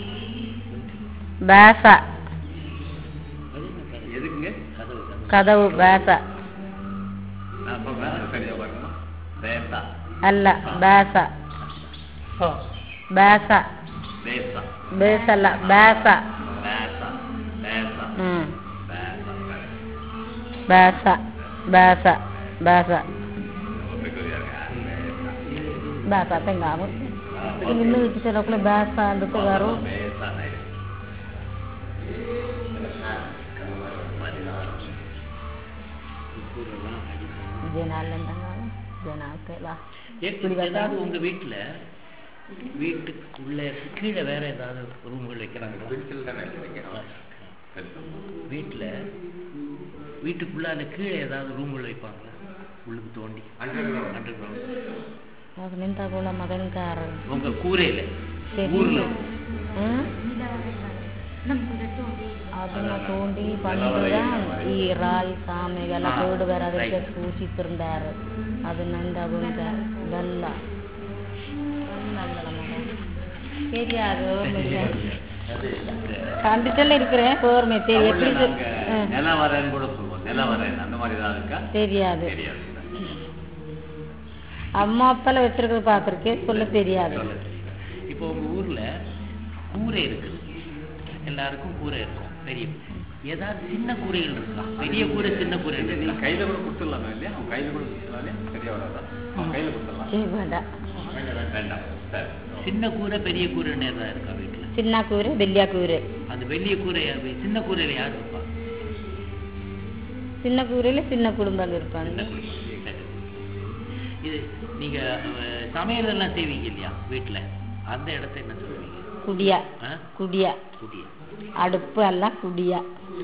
பேச அது என்ன கதவு? எதுக்குங்க கதவு கதவு கதவு பேச நான் சொல்றேன் சரியா பாருங்க தேசா அல்ல பேச சா பேச தேசா பேசல்ல பேச தேசா தேசா ம் தேசா பேச பேச பேச bahasa teh nggak mau ini lu kita nak le bahasa itu baru தேசா கூரெல்லாம் அடிக்கணும் jenalan tanggal jenal teh lah ஏற்கனவே ஏதாவது உங்க வீட்டுல வீட்டுக்குள்ள கீழே வேற ஏதாவது ரூம்கள் வைக்கிறாங்களா வீட்டுல வீட்டுக்குள்ளால கீழே ஏதாவது ரூம்கள் வைப்பாங்களா உள்ளுக்கு தோண்டி underground aku minta bola makan kar உங்க கூரையில சரி. ஊர்ல hmm? ನಮ್ ಕುದತ್ತು ಅದನ್ನ ತೋಂಡಿ ಪಂಡುದ ಈ ರಾಯಿ ಸಾಮೆಗೆಲ್ಲ ಹಾ, ತೋಡು ಬೇರೆ ಅದಕ್ಕೆ right. ಸೂಚಿತಿರುಂದಾರು ಅದನ್ನ ಎಂದಾಗುಂಟ ಬೆಲ್ಲ தெரியாது அது கண்டுட்டெல்லாம் இருக்கிறேன் போர்மை தெரியும் எப்படி தமிழ்ல சொல்- நாங்க ஆ, நிலவரன்னு கூட சொல்லுவோம் நிலவரன் அந்த மாதிரி ஏதாவது இருக்கா தெரியாது தெரியாது அம்மா அப்பால வச்சிருக்கிறது பார்த்துருக்கேன் சொல்ல தெரியாது சொல்ல தெரியல. இப்போ உங்க ஊர்ல கூரை இருக்குது எல்லாருக்கும் கூரை இருக்கும் பெரிய ஏதாவது சின்ன கூரைகள் இருக்கா பெரிய கூரை சின்ன கூரை நீ இருக்கா கையில கூட கொடுத்துடலாமே இல்லையா அவன் கையில கூட கொடுத்துடலாம் இல்லையா சரியா வராதா அவன் கையில கொடுத்துடலாம் சரி வேண்டாம் வேண்டாம் சரி சின்ன கூரை பெரிய கூரைன்னு ஏதாவது இருக்கா வீட்டுல சின்ன கூரை பெல்லியா கூரை அந்த வெளிய கூரை சின்ன கூரையில யார் இருப்பா சின்ன கூரையில சின்ன குடும்பம் இருப்பாங்க சின்ன குடும்பம் சரி. இது நீங்க அஹ், சமையல் எல்லாம் செய்வீங்க இல்லையா வீட்டுல அந்த இடத்த என்ன சொல்லுவீங்க குடியா ஆ? குடியா குடிய அடுப்பு எல்லாம் குடியா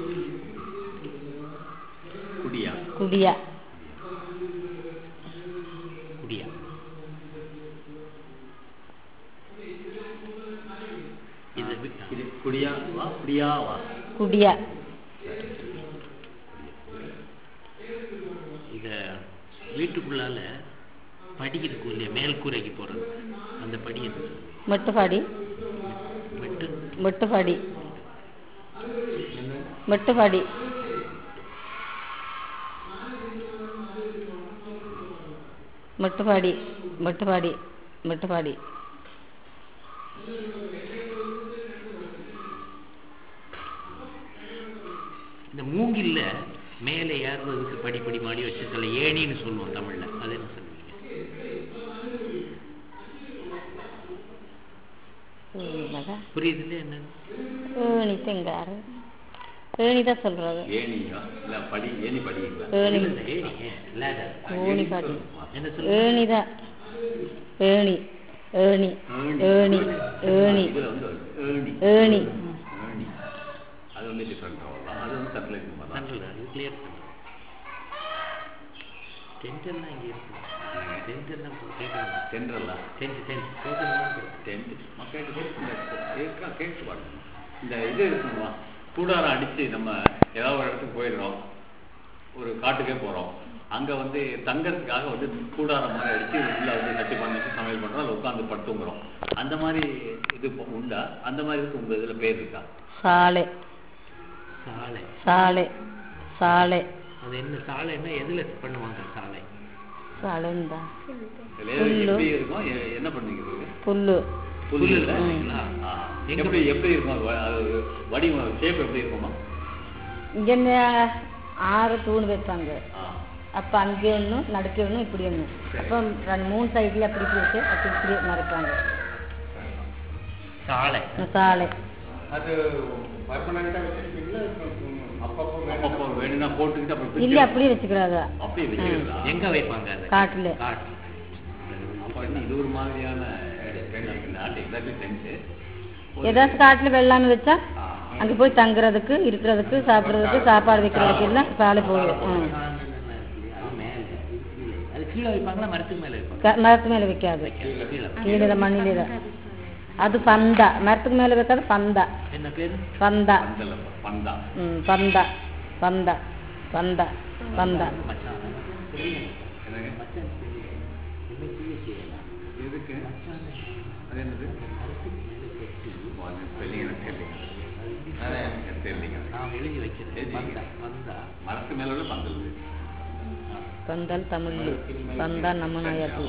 குடியா குடியா குடியா இது வி- இது குடியா வா குடியா வா குடியா இத வீட்டுக்குள்ளால படி இருக்கும் இல்லையா மேல் கூரைக்கு போறது அந்த படி என்ன சொல்லுவீங்க? மெட்டுப்பாடி மெட்டு மெட்டுப்பாடி மெட்டுப்பாடி மெட்டுப்பாடி மெட்டுப்பாடி மெட்டுப்பாடி இந்த மூங்கில்ல மேலே ஏறுறதுக்கு படி படி மாடி வச்சு சொல்ல ஏணின்னு சொல்லுவோம் தமிழ்ல அது என்ன சொல்லுவீங்க ஏனிமதா புரியுதுல்ல என்ன ஏணி தெங்காரு ஏணி தான் சொல்றது ஏனியா இல்ல படி ஏனி படிங்களா ஏணி ஏணி லேடர் ஏணி பாடி என்ன சொல்லுங்க ஏணி தான் ஏணி ஏணி ஏணி ஏணி இதுல வந்து ஏணி ஏணி ஏணி அது வந்து டிஃப்ரெண்ட் ஆகலாம் அது வந்து சட்டிலைட் மாதிரி தான் நல்லது அது கிளியர் டென்ட் எல்லாம் இங்கே இருக்கு டென்ட் எல்லாம் கேட்கணும் சென்ட்ரலா டென்ட் டென்ட் கேட்கணும் டென்ட் மக்கள் இருக்கா கேட்டு பாருங்க இந்த இது இருக்குங்களா கூடாரம் அடிச்சு நம்ம ஏதாவது ஒரு இடத்துக்கு போயிடுறோம் ஒரு காட்டுக்கே போறோம் அங்க வந்து தங்கறதுக்காக வந்து கூடாரம் மாதிரி அடிச்சு உள்ள வந்து கட்டி பண்ணி வச்சு சமையல் பண்றோம் அதுல உட்காந்து படுத்துங்கிறோம் அந்த மாதிரி இது இப்போ உண்டா அந்த மாதிரி இருக்கு உங்க இதுல பேர் இருக்கா சாலை சாலை சாலை சாலை அது என்ன சாலைன்னா எதுல பண்ணுவாங்க சாலை சாலைந்தா இதுல புல்லு. எப்படி இருக்கும் எ- என்ன பண்ணுவீங்க இதுக்கு? புல்லு புல்லு புல்லு இல்ல? இல்லைங்களா? ஆ. எங்க எப்படி எப்படி இருக்கும் அது வ- அது வடிவம் ஷேப் எப்படி இருக்குமா இங்கே ஆறு தூண் வைப்பாங்க ஆ. அப்போ அங்கே ஒன்று நடுக்க ஒன்று இப்படி ஒன்று அப்போ ரெண்டு மூணு சைடில் அப்படி இப்படி வச்சு அப்படி இப்படி மறைப்பாங்க சாலை சாலை அது பர்மனண்டா வச்சிருக்கீங்களா அப்பப்போ அப்பப்போ வேணும்னா போட்டுக்கிட்டு அப்புறம் இல்லை பிரிச்சு- அப்படியே வச்சுக்கிறாங்க அப்படியே வச்சுக்கிறதா எங்க வைப்பாங்க அது காட்டுல. காட்டு அப்ப இன்னும் இது ஒரு மாதிரியான நாட் எக்ஸாக்ட்லி டென்ஸ் ஏதாச்சும் காட்டில் வெள்ளாமை வச்சா அங்கே போய் தங்குறதுக்கு இருக்கிறதுக்கு சாப்பிட்றதுக்கு சாப்பாடு வைக்கிறதுக்கு எல்லாம் சாலை போகும் ம் அது மேல இது கீழே. அது கீழே வைப்பாங்களா மரத்துக்கு மேல வைப்பாங்க க- மரத்து மேலே வைக்காது கீழே கீழே கீழே தான் மண்ணிலே தான் அது பந்தா மரத்துக்கு மேலே வைக்காது பந்தா என்ன பேரு பந்தா பந்தல பந்தா ம் பந்தா பந்தா பந்தா பந்தா மச்சான் என்னங்க மச்சான் தெரியல. என்ன செய்ய செய்யலாம் எதுக்கு அது என்னது மரத்துக்கு மேல கட்டி ஓ, அது spelling எனக்கு தெரியலைங்க. எனக்கு தெரியலைங்க. நான் எழுதி வைக்கிறேன் எழுதி பந்தா வைக்கிறேன். பந்தா மரத்து மேல உள்ள பந்தல் இது. பந்தல் தமிழ் பந்தா நம்ம நாயாத்து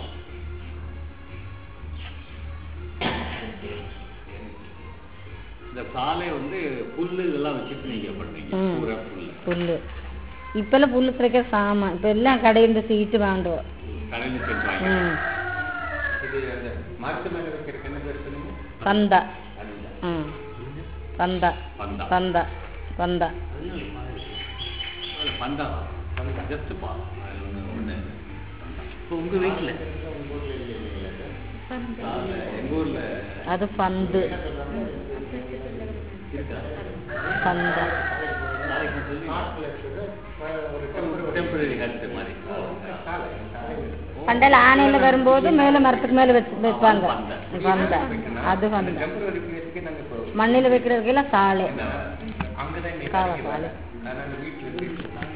இந்த சாலை வந்து புல்லு இதெல்லாம் வச்சுட்டு நீங்க பண்ணுவீங்க ம். பூரா புல்லு புல்லு இப்பெல்லாம் புல்லு கிடைக்க சாமா இப்போ எல்லாம் கடையில் சீட்டு வாங்குவோம் கடையில் செஞ்சு வாங்கி ம் இது அந்த மரத்து மேல வைக்கிறதுக்கு என்ன பேர் சொன்னீங்க பந்தா ம் பந்தா பந்தா பந்தா பந்தா அதுல பந்தா பந்தா ஜஸ்ட் பா அது ஒண்ணு ஒண்ணு இப்போ உங்க வீட்டுல சாலை எங்க ஊர்ல அது பந்து இருக்கா பந்தா சாலைக்கு சொல்லி டெம்பரரி ஹட் மாதிரி பண்டல் ஆணையில் வரும்போது மேலே மரத்துக்கு மேலே வச்சு வைப்பாங்க பந்தா அது பந்தா டெம்பரரி பிளேஸ்க்கு நாங்க இப்போ மண்ணில் வைக்கிறதுக்கெல்லாம் சாலை அங்கதான் நீங்க காவா சாலை அதனால வீட்டுல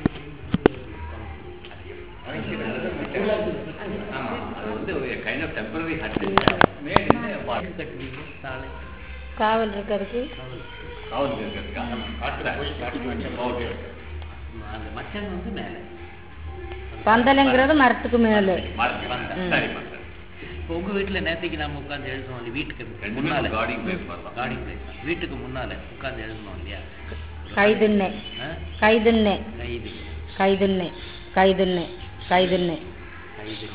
ஆமா அது வந்து ஒரு kind of temporary hut mat பாட்டு கட்டுவீங்க சாலை காவல் இருக்கிறதுக்கு காவல் இருக்கிறதுக்கா காட்டுறேன் ஓகே அந்த மச்சான் வந்து மேல பந்தலைங்கிறது மரத்துக்கு மேலே மறந்து சரி பந்தல் இப்போ உங்க வீட்டுல நேத்தைக்கு நாம உட்கார்ந்து எழுதணும் இல்லையா வீட்டுக்கு ரெண்டுமே முன்னால கார்டிங் பிளேஸ் மாதிரி தான் கார்டிங் பிளேஸ் வீட்டுக்கு முன்னால உட்கார்ந்து எழுதணும் இல்லையா கைதுண்ணே ஆ? கைதுண்ணே கைது கைதுண்ணே கைதுண்ணே கைதுண்ணே கைது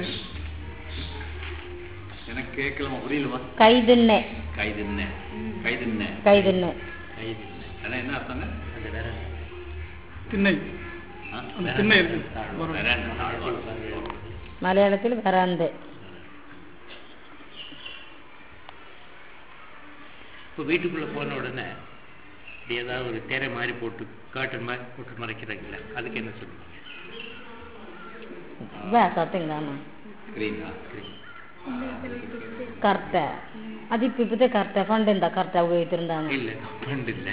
எனக்கு கேட்கலாமா புரியலமா கைதுண்ணே கைதுன்ன கைதுன்ன கைதுண்ணே கைது அதான் என்ன அர்த்தங்க அந்த வேற திண்ணை ஆ? அந்த திண்ணை இருக்கு வரும் வெராண்டா, தாழ்வாரம். மலையாளத்தில் வராந்து இப்போ வீட்டுக்குள்ள போன உடனே இப்படி ஏதாவது ஒரு திரை மாதிரி போட்டு காட்டன் மாதிரி போட்டு மறைக்கிறாங்கல்ல அதுக்கு என்ன சொல்லுவீங்க വേസത്തിങ്ങാണ് ஸ்கிரீனா കറക്റ്റ അതിപ്പോ ഇപ്പത്തെ കറക്റ്റ പണ്ട് എന്താ കറക്റ്റ ഉപയോഗിച്ചിട്ടുണ്ടാണ് இல்ல பண்டு இல்ல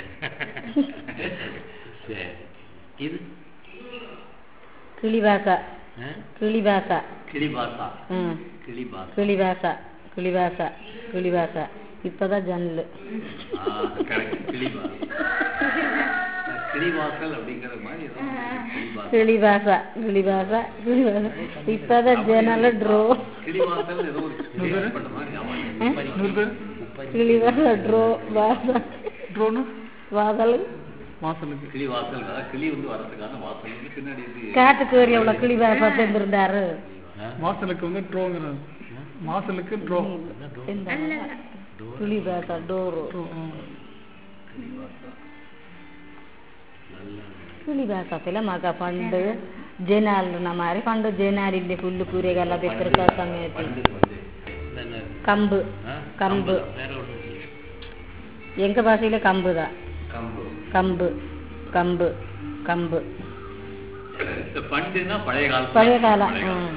சரி இது കിളി ഭാഷ ஆ? കിളി ഭാഷ கிளி பாசா ഉം. கிளி பாசா കിളി ഭാഷ കിളി ഭാഷ കിളി ഭാഷ ഇപ്പതാ ജനല് கரெக்ட் கிளி பாசா கிளி வாசல் அப்படிங்கிற மாதிரி ஏதோ கிளி பாசா കിളി ഭാഷ കിളി ഭാഷ കിളി ഭാഷ ഇപ്പതാ ജനല് ഡ്രോ கிளி வாசல் ஏதோ ஒரு taste பண்ண மாதிரி ஞாபகம் இருக்கு. நூறு பேர் കിളി ഭാഷ ഡ്രോ ഭാഷ ட்ரோனு வாசல் வாசலுக்கு கிளி வாசல் அதாவது கிளி வந்து வரதுக்கான வாசல் பின்னாடி இது காட்டுக்கு ஏரியா உள்ள கிளி பாஷ தெரிஞ்சிருந்தாரு வாசலுக்கு வந்து ட்ரோங்கிறது வாசலுக்கு ட்ரோ കിളി ഭാഷ ഡോറ് ட்ரோ ஆ. കിളി ഭാഷത്തിലെ മക പണ്ട് ജനാലിന മാറി പണ്ട് ജനാലിന്റെ പുല്ല് കൂരകല്ല വെത്തിருக்க സമയത്ത് பண்டுக்கு வந்து இந்த என்ன? கம்பு ஆ? கம்பு வேற ஒண்ணும் இல்லையே. எங்க பாஷையில கம்பு தான் கம்பு கம்பு கம்பு கம்பு இந்த பண்டுனா பழைய காலம் பழைய காலம், ம்.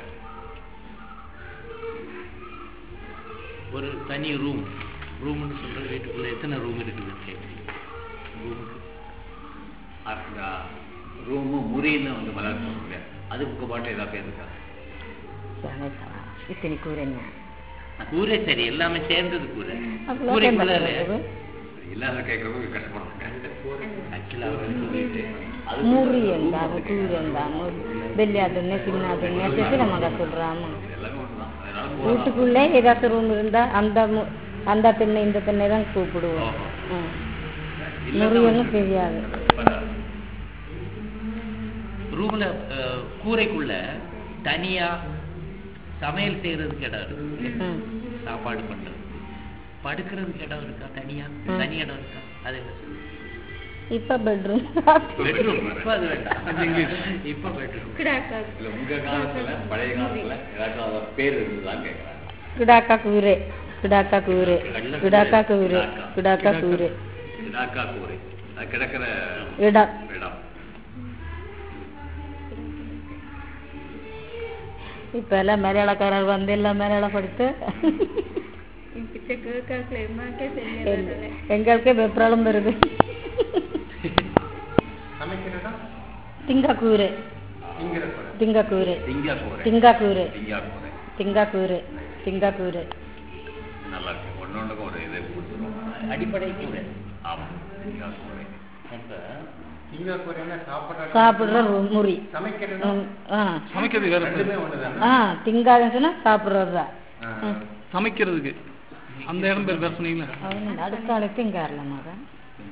ஒரு தனி ரூம் ரூம்னு சொல்ற வீட்டுக்குள்ள எத்தனை ரூம் இருக்குதுன்னு கேட்குறீங்க ரூமுக்கு அந்த ரூமு முறின்னு வந்து மலர் சொல்லுங்க அதுக்கு உங்க பாட்டு ஏதாவது பேர் இருக்கா இத்தனை கூரைங்க கூரை சரி எல்லாமே சேர்ந்தது கூரை அவ்வளோ கூரைக்குள்ள இல்லாத கேட்கறவங்க கஷ்டப்படுறாங்க ஆக்சுவலா அவருக்கு சொல்லிட்டு ಮೂರಿ ಎಂದಾನು ಕೂರಿ ಎಂದಾನು ಬೆಲ್ಲಿಯಾದನ್ನೇ ಚಿನ್ನದನ್ನೇ சிசில மகா சொல்றாமா எல்லாமே ஒண்ணுதான் அதனால வீட்டுக்குள்ளே ஏதாச்சும் ரூம் இருந்தா அந்த மு- அந்த திண்ணை இந்த திண்ணை தான் கூப்பிடுவோம் ஓஹோ. ம். முறியன்னு தெரியாது ரூம்ல அஹ், கூரைக்குள்ள தனியா சமையல் செய்யறதுக்கு இடம் இருக்கு ம். சாப்பாடு பண்றது படுக்கிறதுக்கு இடம் இருக்கா தனியா ம். தனி இடம் இருக்கா அது என்ன சொல்லுங்க இப்ப பெட்ரூம் பெட்ரூம் இப்ப அது வேண்டாம் இப்ப பெட்ரூம் இல்ல உங்க காலத்துல பழைய காலத்துல ஏதாச்சும் அதோட பேர் இருந்ததான்னு கேட்கறாங்க கிடாக்கா கூரை கிடாக்கா கூரை கிடாக்கா கூரை கிடாக்கா கூரை இடாக்கா கூரை அது கிடக்கிற இடம் இடம் இப்ப எல்லாம் மலையாளக்காரர் வந்து எல்லாம் மலையாளப்படுத்து பிச்சை கேட்கல எம்மாக்கே தெரியல எங்களுக்கே வெப்ராளம் வருது சமைக்கிறதா திங்கா கூரை திங்கிற கூட திங்கா கூரை திங்கா கூரை திங்கா கூரை திங்கா கூரை திங்கா கூரை திங்கா கூரை நல்லா இருக்கு ஒன்னொன்றுக்கும் ஒரு இது கொடுத்துருவோம் அடிப்படை கூரை ஆமா திங்கா கூரை அப்ப திங்க கூரைன்னா சாப்பிட்ற சாப்பிடுற ரு- முறி சமைக்கிறதா ம், ஆ சமைக்கிறது வேற ரெண்டுமே ஒண்ணுதானே ஆ திங்காதுன்னு சொன்னா சாப்பிடுறது தான் ஆ. சமைக்கிறதுக்கு அந்த இடம் பேர் வேற சொன்னீங்களா அவனு அடுக்கால திங்காரல மகன்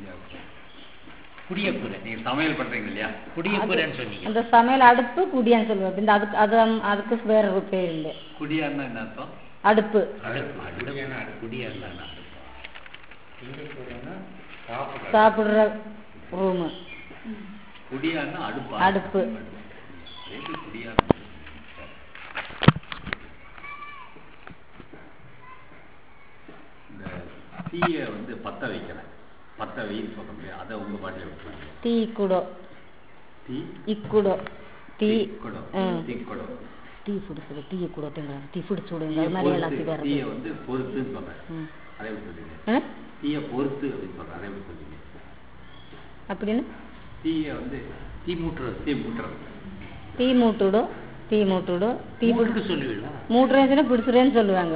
புடிய கூரை நீங்க சமையல் பண்றீங்க இல்லையா புடிய கூரைன்னு சொன்னீங்க அந்த சமையல் அடுப்பு குடியான்னு சொல்லுவாங்க இந்த அதுக்கு அது அதுக்கு வேற ஒரு பேர் இல்லை குடியான்னா என்ன அர்த்தம் அடுப்பு அடுப்பு அடுப்பு குடியா இருந்தா திங்க கூரைன்னா சாப்பிட்ற சாப்பிடுற ரூமு குடியான்னா அடுப்பா அடுப்பு எது குடியா இந்த தீயை வந்து பத்த வைக்கிறேன் பத்த வெயின்னு சொல்ல முடியாது அதை உங்க பாட்டில் விட்டுருங்க டீ குடோ தீ இக்குடோ டீ குடம் ம். தீ குடம் டீ பிடிச்சது டீ குடோ திங்கிறாங்க டீ பிடிச்சு விடுங்க அது மாதிரி எல்லாம் தீயை வேற வந்து பொறுத்துன்னு சொல்றேன் ம். அதை எப்படி சொல்றீங்க ஆ? தீயை பொறுத்து அப்படின்னு சொல்றேன் அதை எப்படி சொல்றீங்க அப்படின்னு தீயை வந்து தீ மூட்டுறது தீ முட்டுறது டீ மூட்டுடோ டீ மூட்டுடோ டீ மூட்டுக்கு பிடிச்சு சொல்லுவீங்களா மூட்டுறேன்னு பிடிச்சிறேன்னு சொல்லுவாங்க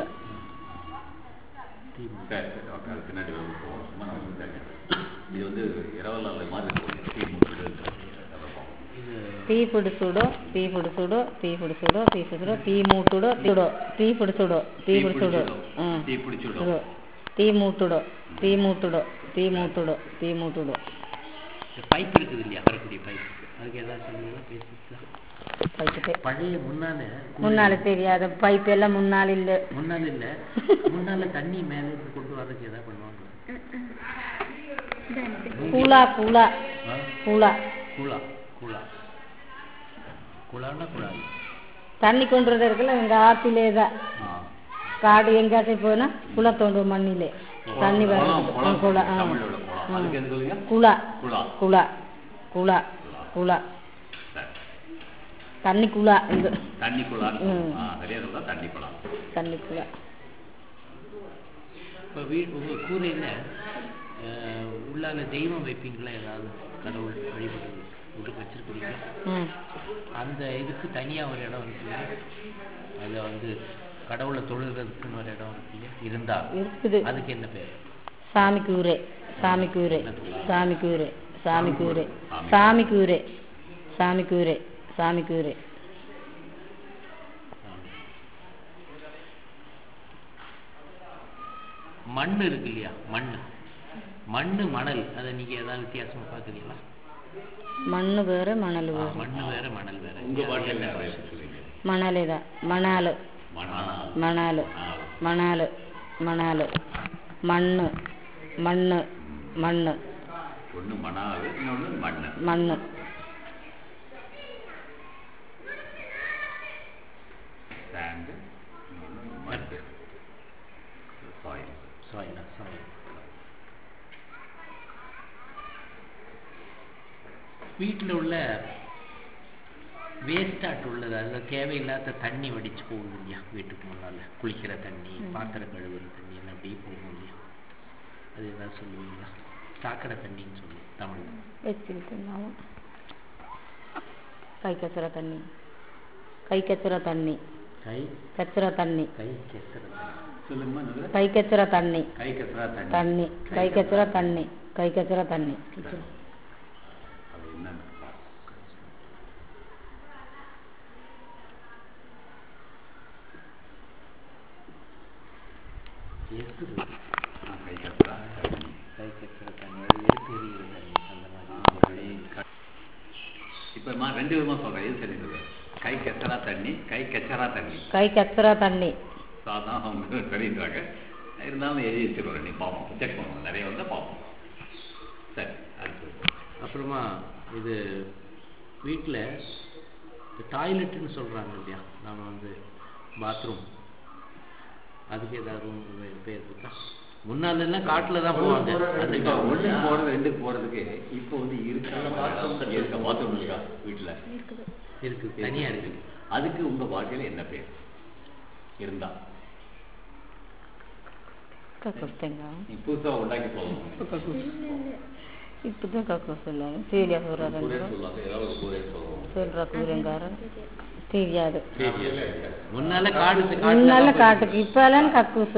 சரி சரி ஓகே அது பின்னாடி வந்து போவோம் சும்மா நம்ம வந்து கேட்கறேன். இது வந்து இரவலால மாதிரி இருக்கும் தீ முட்டுறது இது ಟೀ ಪುಡಿಸುಡು ಟೀ ಪುಡಿಸುಡು ಟೀ ಪುಡಿಸುಡು ಟೀ ಪುಡಿಸುಡು ಟೀ ಮೂಟುಡು ಟೀಡು ಟೀ ಪುಡಿಸುಡು ಟೀ ಪುಡಿಸುಡು ಹ್ಮ್ தீ பிடிச்சுடும் ಇದು. ಟೀ ಮೂಟುಡು ಟೀ ಮೂಟುಡು ಟೀ ಮೂಟುಡು ಟೀ ಮೂಟುಡು பைப் இருக்குது இல்லையா வரக்கூடிய பைப் அதுக்கு ஏதாவது சொல்லுவீங்களா பேசிக்கலாம் ಪೈಪೆ பழைய முன்னால முன்னால தெரியாத பைப் எல்லாம் முன்னால இல்ல முன்னால இல்ல முன்னால தண்ணி மேல இருந்து கொண்டு வர்றதுக்கு ஏதாவது பண்ணுவாங்க கூலா கூலா ஆ? கூலா குழா குழா குழான்னா குழாய் தண்ணி கொண்டு வரது இருக்குல்ல எங்க ஆத்திலே தான் காடு எங்கேயாச்சும் போனா குளா தோண்டுவோம் மண்ணிலே தண்ணி வர குளம், குளம், குளா ஆ. தமிழ்ல உள்ள குளம். அதுக்கு எது சொல்லுங்க? குளா குழா. குளா குளா குளா சரி. தண்ணி குளா இந்த தண்ணி குழா ம். ஆ சரியா சொல்ல தண்ணி குழா தண்ணி குளா இப்போ வீடு உங்க கூரையில அஹ், உள்ளால தெய்வம் வைப்பீங்களா ஏதாவது கடவுள் வழிபடுறது உங்களுக்கு வச்சிருக்கிறீங்க ம் அந்த இதுக்கு தனியா ஒரு இடம் இருக்குல்ல அதுல வந்து கடவுளை தொழுகிறதுக்குன்னு ஒரு இடம் இருக்குல்ல இருந்தா இருக்குது அதுக்கு என்ன பேர் சாமி கூரை சாமி கூரை சாமி கூரை சாமி கூரை சாமி கூரை சாமி கூரை சாமி கூரை மண் இருக்கு இல்லையா மண் மண்ணு மணல் அதை நீங்க ஏதாவது வித்தியாசமா பாக்குறீங்களா மண்ணு வேற மணல் ஆ, வேற மண்ணு வேற மணல் வேற உங்க அது பாட்டில் என்ன என்ன பாஷை? சொல்லுவீங்க மணலே தான் மணாலு மணால் மணாலு மணாலு மணாலு மண்ணு மண்ணு மண்ணு ஒண்ணு மணால் இன்னொன்னு மண்ணு மண்ணு சாண்ட் மட்டு சாயில் சாயிலா சாயில் வீட்டில் உள்ள வேஸ்டாட் உள்ளது அதில் தேவையில்லாத தண்ணி வடிச்சு போகும் இல்லையா வீட்டுக்கு முன்னால குளிக்கிற தண்ணி பாத்திரம் கழுவுற தண்ணி எல்லாம் அப்படியே போகும் இல்லையா அது ஏதாவது சொல்லுவீங்களா சாக்கடை தண்ணின்னு சொல்லுவோம் தமிழ்ல வச்சுக்கிட்டு இருந்தாலும் கை கசுற தண்ணி கை கச்சுற தண்ணி கை கச்சுற தண்ணி கை கெசுற சொல்லுங்கம்மா என்னது? கை கச்சுற தண்ணி கை கசரா தண்ணி தண்ணி கை கச்சுற தண்ணி கை கச்சுற தண்ணி அது என்னன்னு பாரு. எசுறு ஆ, கை கசரா தண்ணி கை கெசுற தண்ணி அது எடுத்து எறிகிற தண்ணி அந்த மாதிரி கை க- இப்ப ரெண்டு விதமா சொல்றேன் எது சரி சொல்றேன் கை கெச்சரா தண்ணி கை கெச்சரா தண்ணி கை கச்சுற தண்ணி ஸோ அதான் அவங்க சரின்றாங்க இருந்தாலும் எழுதி வச்சிருவோம் நீ பார்ப்போம் செக் பண்ணுவோம் நிறைய வந்தால் பார்ப்போம் சரி அடுத்து அப்புறமா இது வீட்டில் டாய்லெட்டுன்னு சொல்கிறாங்க இல்லையா நாம் வந்து பாத்ரூம் அதுக்கு ஏதாவது ஒரு பேர் இருக்கா முன்னாலெல்லாம் காட்டில் தான் போவாங்க அது இப்போ ஒன்று போகிறது ரெண்டு போகிறதுக்கு இப்போ வந்து இருக்கா இருக்க பாத்ரூம் இருக்கா வீட்டில் இருக்குது இருக்குது தனியாக இருக்குது அதுக்கு உங்கள் வாழ்க்கையில் என்ன பேர் இருந்தா கக்கூஸ் நீ புதுசாக உண்டாக்கி சொல்லணும் இப்பதான் கக்கூஸ் சொல்லுவாங்க சீலியா சொல்றாரு கூரே சொல்லுவாங்க ஏதாவது ஒரு கூரே சொல்லுவோம் சொல்ற கூரங்காரன் தெரியாது முன்னால காடு முன்னால காட்டுக்கு இப்பெல்லாம் கக்கூசு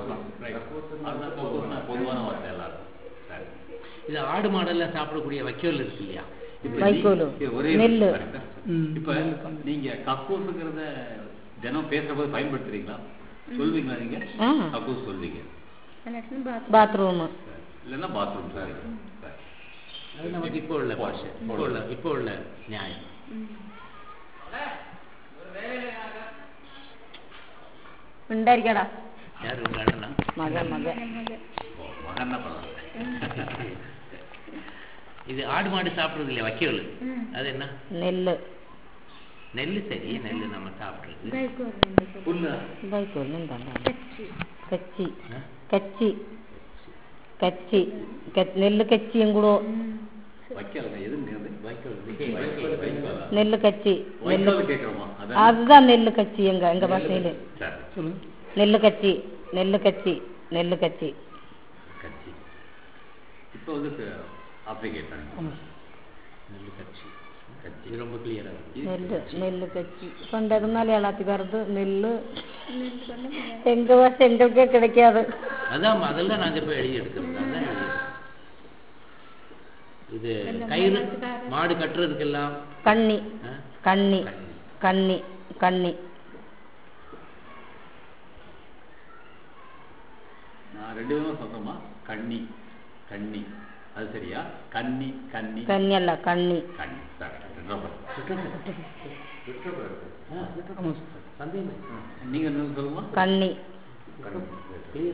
பொதுவான வார்த்தை எல்லாரும் சரி இது ஆடு மாடெல்லாம் சாப்பிடக்கூடிய வைக்கோல் இருக்கு இல்லையா இப்ப வைக்கோலு, நீ- இது ஒரே நெல்லு. correct ஆ? ம், இப்ப நெல்லு. நீங்க கக்கூசுங்கிறத தினம் பேசுற போது பயன்படுத்துறீங்களா சொல்வீங்களா நீங்க ஆ. கக்கூஸ் சொல்வீங்க இல்லாட்டினா பாத்ரூம் பாத்ரூம் இல்லைன்னா பாத்ரூம் சரி சரி. அது நமக்கு இப்போ உள்ள பாஷை இப்போ உள்ள இப்போ உள்ள நியாயம் ഉണ്ടായിരിക്കടാ யார் உங்க அண்ணனா മകൻ മകൻ ஓ, மகன் தான் பரவாயில்ல இது ஆடு மாடு சாப்பிடுறது இல்லையா வைக்கோல் ம். அது என்ன നെല്ല് நெல் சரி நெல் நம்ம சாப்பிடுறது ഗൈക്കോലുണ്ട് புல்லா വൈക്കോലിന് എന്താണ് കച്ചി കച്ചി ஆ? കച്ചി കച്ചി ക- നെല്ല് കച്ചിയും കൂടെ வைக்கல எதுங்க அது வைக்கோல் வைக்கோலா? നെല്ല് கச்சி நெல்லு வைக்கோல் கேட்குறோமா அதான் அதுதான் நெல்லு கச்சி எங்க எங்க பாஷையில சரி சொல்லுங்க நெல்லு கச்சி நெல்லு கச்சி நெல்லு கச்சி கட்சி இப்போ வந்து ஆப்ளிகேட் பண்ணி ஆமா நெல் கட்சி கட்சி இது ரொம்ப கிளியரா நெல்லு நெல்லு கச்சி பண்டது மலையாளத்துக்கு நெல்லு நெல் பண்ண எங்க பாஷை எங்களுக்கே கிடைக்காது அதான் அதெல்லாம் நாங்க போய் எழுதி எடுக்கிறது அதான் எழுதி எடுக்கிறது. இது கயிறு மாடு கட்டுறதுக்கெல்லாம் கண்ணி ஆ? கண்ணி கண்ணி கண்ணி நான் ரெண்டு விதமா சொல்றோமா கண்ணி கண்ணி அது சரியா கண்ணி கண்ணி கண்ணி அல்ல கண்ணி கண்ணி சரி ரெண்டாவது. ஆ, ஆமா சார் சந்தேகம் இல்லை. நீங்க என்ன சொல்லுமா கண்ணி clear.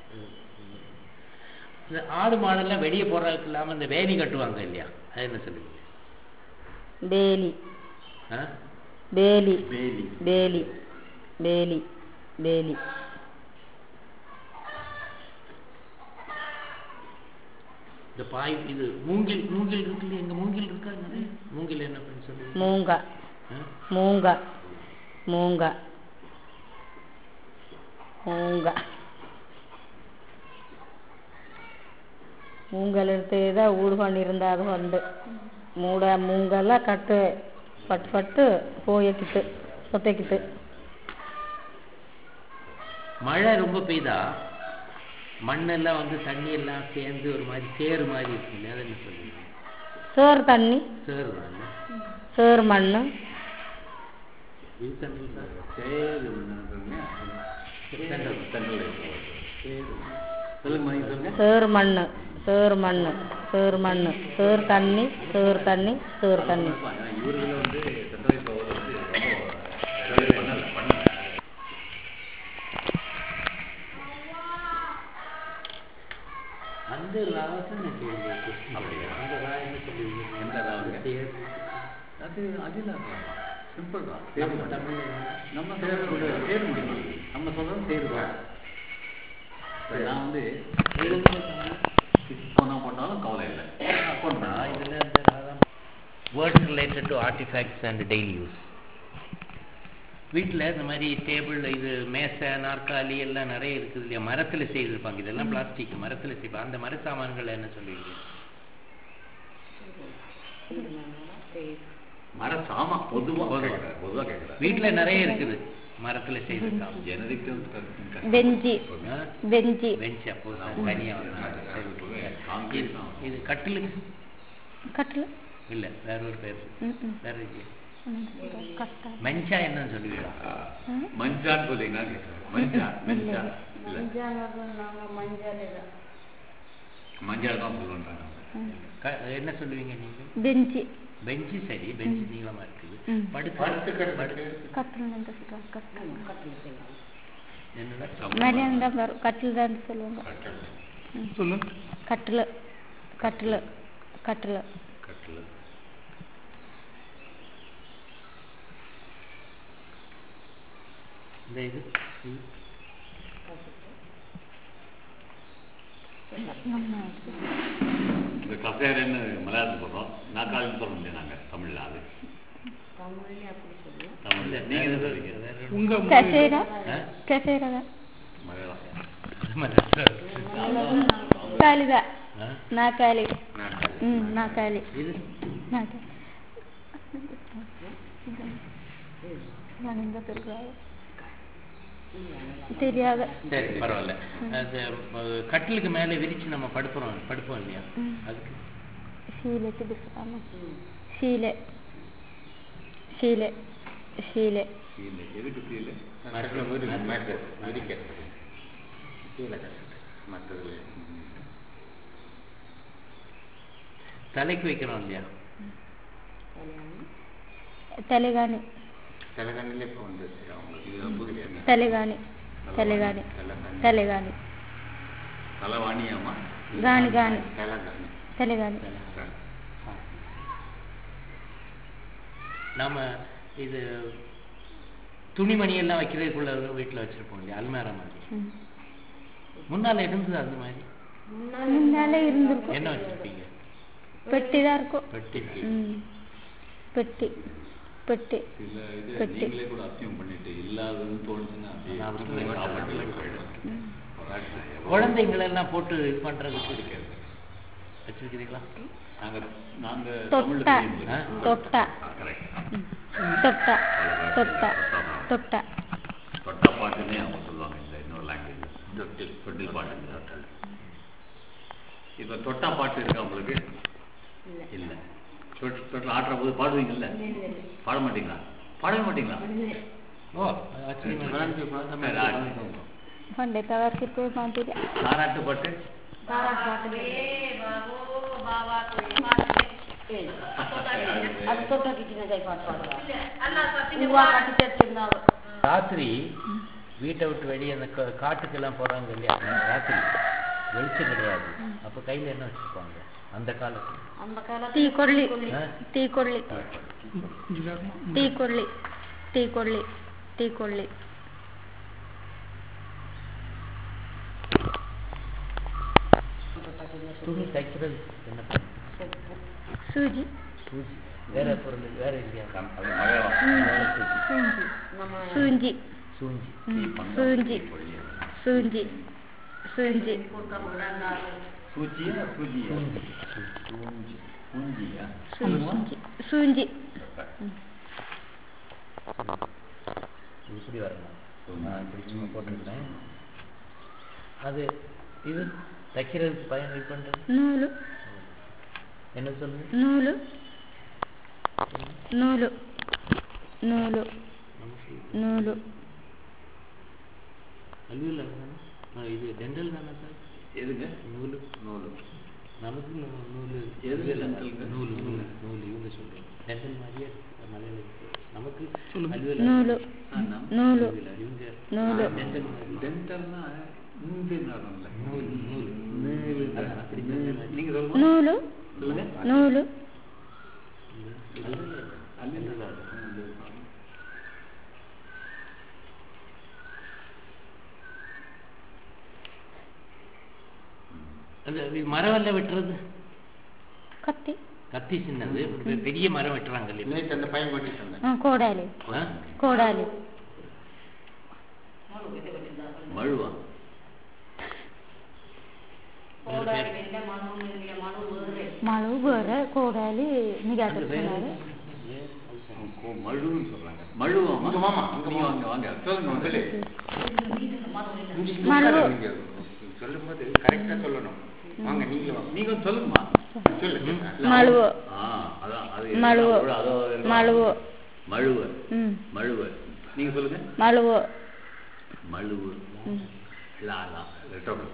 இந்த ஆடு மாடெல்லாம் வெளியே போடுறதுக்கு இல்லாம இந்த வேலி கட்டுவாங்க இல்லையா அது என்ன சொல்லுவீங்க ಬೇಲಿ ஆ? ಬೇಲಿ வேலி ಬೇಲಿ ಬೇಲಿ ಬೇಲಿ இந்த பாய் இது மூங்கில் மூங்கில் இருக்கு இல்லையா எங்க மூங்கில் இருக்கா நிறைய மூங்கில் என்ன பண்ணி சொல்லுவீங்க ಮೂಂಗ ஆ? ಮೂಂಗ ಮೂಂಗ ಮೂಂಗ ಮೂಂಗಲ್ ಇರ್ತದ ಊಡ್ಕೊಂಡು ಇರಂದ ಒಂದು ಮೂಡ ಮೂಂಗಲ್ಲ ಕಟ್ಟು ಪಟ್ ಪಟ್ಟು போயக்கிட்டு சொத்தைக்கிட்டு மழை ரொம்ப பெய்தா மண்ணெல்லாம் வந்து தண்ணி எல்லாம் சேர்ந்து ஒரு மாதிரி சேறு மாதிரி இருக்கு இல்லையா அது என்ன சொல்லுவீங்க சேர் தண்ணி சேறு தான் இல்ல? சேர் மண் இது தண்ணி தான் சேது சென்ட்ரல் சென்ட்ரல் சொல்லுங்க நீங்க சொல்லுங்க சேர் மண் சேர் மண் சேர் மண் சேர் தண்ணி சேர் தண்ணி சேர் தண்ணி இவர்கள் வந்து சென்ட்ரல் பவர் வந்து ரொம்ப பண்ணல பண்ணல அந்த ராசன் அப்படியா? அந்த ரா என்ன சொல்லுவீங்க எந்த ராவுங்க? சேர். அது அது இல்லை சிம்பிள் தான் நம்ம சேரு தமிழ்ல என்ன? நம்ம சொல்றது சேரு முடியும் நம்ம சொல்றது சேரு தான் இப்ப நான் வந்து போனா போட்டாலும் கவலை இல்லை அக்கௌண்ட் நான் இதுல இந்த ராகம் words related to artefacts and daily use வீட்டில் இந்த மாதிரி டேபிள் இது மேசை நாற்காலி எல்லாம் நிறைய இருக்குது இல்லையா மரத்தில் செய்திருப்பாங்க இதெல்லாம் பிளாஸ்டிக் மரத்தில் செய்வாங்க அந்த மர சாமான்கள் என்ன சொல்லுவீங்க மர சாமா பொதுவா கேட்குறேன் பொதுவா கேட்குறேன் வீட்டுல நிறைய இருக்குது மரத்துல செய்திருக்காங்க ஜெனரிக் பெஞ்சி பெஞ்சி பெஞ்ச் அப்போ தனியா வந்தாங்க. இது- இது கட்டிலுக்கு கட்டில் இல்ல வேற ஒரு பேர் ம் ம் வேற இருக்கு கட்டா மென்ச்சா என்னன்னு சொல்லுவீங்களா மஞ்சான்னு சொல்றீங்கன்னா கேட்குறேன் மஞ்சா மஞ்சா இல்ல மஞ்சள் தான் சொல்லுன்றாங்க க- என்ன சொல்லுவீங்க நீங்க பெஞ்சி பெஞ்சு சரி பெஞ்சு நீளமா இருக்குது ம். படுத்து படுத்து கட்டில் தான் சொல்லுவாங்க கட்டில் என்னடா மலையாளம் தான் வரும் கட்டில் தான் சொல்லுவாங்க சொல்லு கட்டில் கட்டில் கட்டில் கட்டில் இந்த இது இது. இந்த கசேரன்னு மலையாளத்தில் சொல்றோம் நாக்காளின்னு சொல்ல முடியும் நாங்க தமிழ்ல அது தமிழ்ல நீங்க என்ன சொல்றீங்க வேற உங்க கசேரா ஆ? கசேரா தான் மலையாளம் காலிதா ஆ? நாக்காளி ம் நாக்காளி இது நாக்காளி நான் எங்க சொல்றாங்க தெரியாத சரி பரவாயில்ல அது அஹ், கட்டிலுக்கு மேலே விரிச்சு நம்ம படுப்புறோம் படுப்போம் இல்லையா ம். அதுக்கு ஷீலை திடிச்சாம ஷீலை ஷீலை ஷீலை இல்லை எதுக்கு புரியல மற்றது தலைக்கு வைக்கிறோம் இல்லையா தலைகாணி தலைகண்ணிலே இப்போ வந்துச்சு அவங்களுக்கு இது புரியல தலைகாணி தலைகாணி தலைகாணி தலைவாணியாமா காணி காணி தலைகாணி தலைகாணி நாம இது துணிமணி எல்லாம் வைக்கிறதுக்குள்ள வீட்டுல வச்சிருப்போம் இல்லையா அல்மேரா மாதிரி ம். முன்னால இருந்தது அந்த மாதிரி முன்னாலே இருந்திருக்கும் என்ன வச்சிருப்பீங்க பெட்டி தான் இருக்கும் பெட்டி ம் பெட்டி பெட்டி சில இது பெட்டி. நீங்களே கூட அசியம் பண்ணிட்டு இல்லாததுன்னு தோணுச்சுன்னா அப்படியே நான் அப்படி சும்மா பண்ண சாப்பாட்டுல மாட்டேன். போயிடும் குழந்தைங்களை எல்லாம் போட்டு இது பண்றதுக்கு வச்சிருக்கிறீங்களா நாங்க நாங்க தொட்டா தமிழ்ல ஆ? தொட்டா கரெக்ட் ம். தொட்டா தொட்டா தொட்டா தொட்டா பாட்டுன்னே அவங்க சொல்லுவாங்க இந்த இன்னொரு லாங்குவேஜ் தொட்டில் தொட்டில் பாட்டு தொட்டல் இப்போ தொட்டா பாட்டு இருக்கா உங்களுக்கு இல்ல தொட்டு தொட்டில் ஆடுற போது பாடுவீங்கல்ல பாட மாட்டீங்களா பாடவே மாட்டீங்களா ஓ ஆச்சரியமா சரி, ஆடு. பண்டை தவறுக்கு மாதிரி தாராட்டு பாட்டு ராத்திரி வீட்டை விட்டு வெளியே அந்த கா- காட்டுக்கெல்லாம் போறாங்க இல்லையா ராத்திரி வெளிச்சம் கிடையாது அப்ப கையில என்ன வச்சிருப்பாங்க அந்த காலத்துல டீ கொள்ளி ஆ? டீ கொள்ளி டீ கொள்ளி டீ கொள்ளி டீ கொள்ளி துணி தைக்கிறது என்ன பண்ணும்? சூஜி சூஜி வேற பொருள் வேற இல்லையா அது மலையாளம் சூஞ்சி சூஞ்சி ம், சூஞ்சி சூஞ்சி சூஞ்சி சூச்சியா சூஜியா சூஞ்சி சூஞ்சியா சூஞ்சி சூஞ்சி இப்படி வரணும் நான் இப்படி சும்மா போட்டிருக்கிறேன் அது இது தைக்கிறதுக்கு பயன் இது பண்றது நூலு என்ன சொல்லுங்க நூಲು ನೂಲು ನೂಲು ನೂಲು அலுவல இது டெண்டல் தானே சார் எதுங்க நூலு நூலு நமக்கு நூ- நூலு எது இல்ல, dentalங்க? நூலு நூலு நூலு இவங்க சொல்றேன் டெண்டல் மாதிரியே இருக்கு மலையில இருக்கு நமக்கு அலுவல ನೂಲು ஆ, நம்ம ನೂಲು அலுவல இவங்க நூலு டெண்டல் மாதிரி டென்டல்னா இந்த நடனம்ல நூல் நூல் நூலு அதான், அப்படி சொன்ன மாதிரி. நீங்க சொல்லுங்க ನೂಲು சொல்லுங்க ನೂಲು அந்த மரம் வெட்டுறது ಕತ್ತಿ கத்தி சின்னது பெ- பெரிய மரம் வெட்டுறாங்க இல்லையா நேற்று அந்த பையன் கொட்டிட்டு வந்தேன் ಹಾಂ ಕೋಡಾಲಿ ஆ? ಕೋಡಾಲಿ மழுவா வேற பேர்? ಮಳು ಬೇರೆ ಕೋಡಾಲಿ ನಿಗಾಟ அந்த பேரு? சொன்னாரு ஏன்? கோ- மழுன்னு சொல்றாங்க மழுவாமா இங்க வாமா, இங்க நீங்க வாமா. வாங்க வாங்க சொல்லுங்க சொல்லு. வந்து இங்க இங்க மழு. உட்காரு நீங்க. சொல்லும்போது கரெக்டா சொல்லணும் வாங்க நீங்க வாங்க நீங்க வந்து சொல்லுங்கம்மா சொல்லு இல்ல, மழுவு. ஆ அதான் அது மழுவு. அதோ இருக்கா? மழுவு. மழுவு ம் மழுவு நீங்க சொல்லுங்க மழுவு மழுவு ம். லா லா ரெட்டோபல்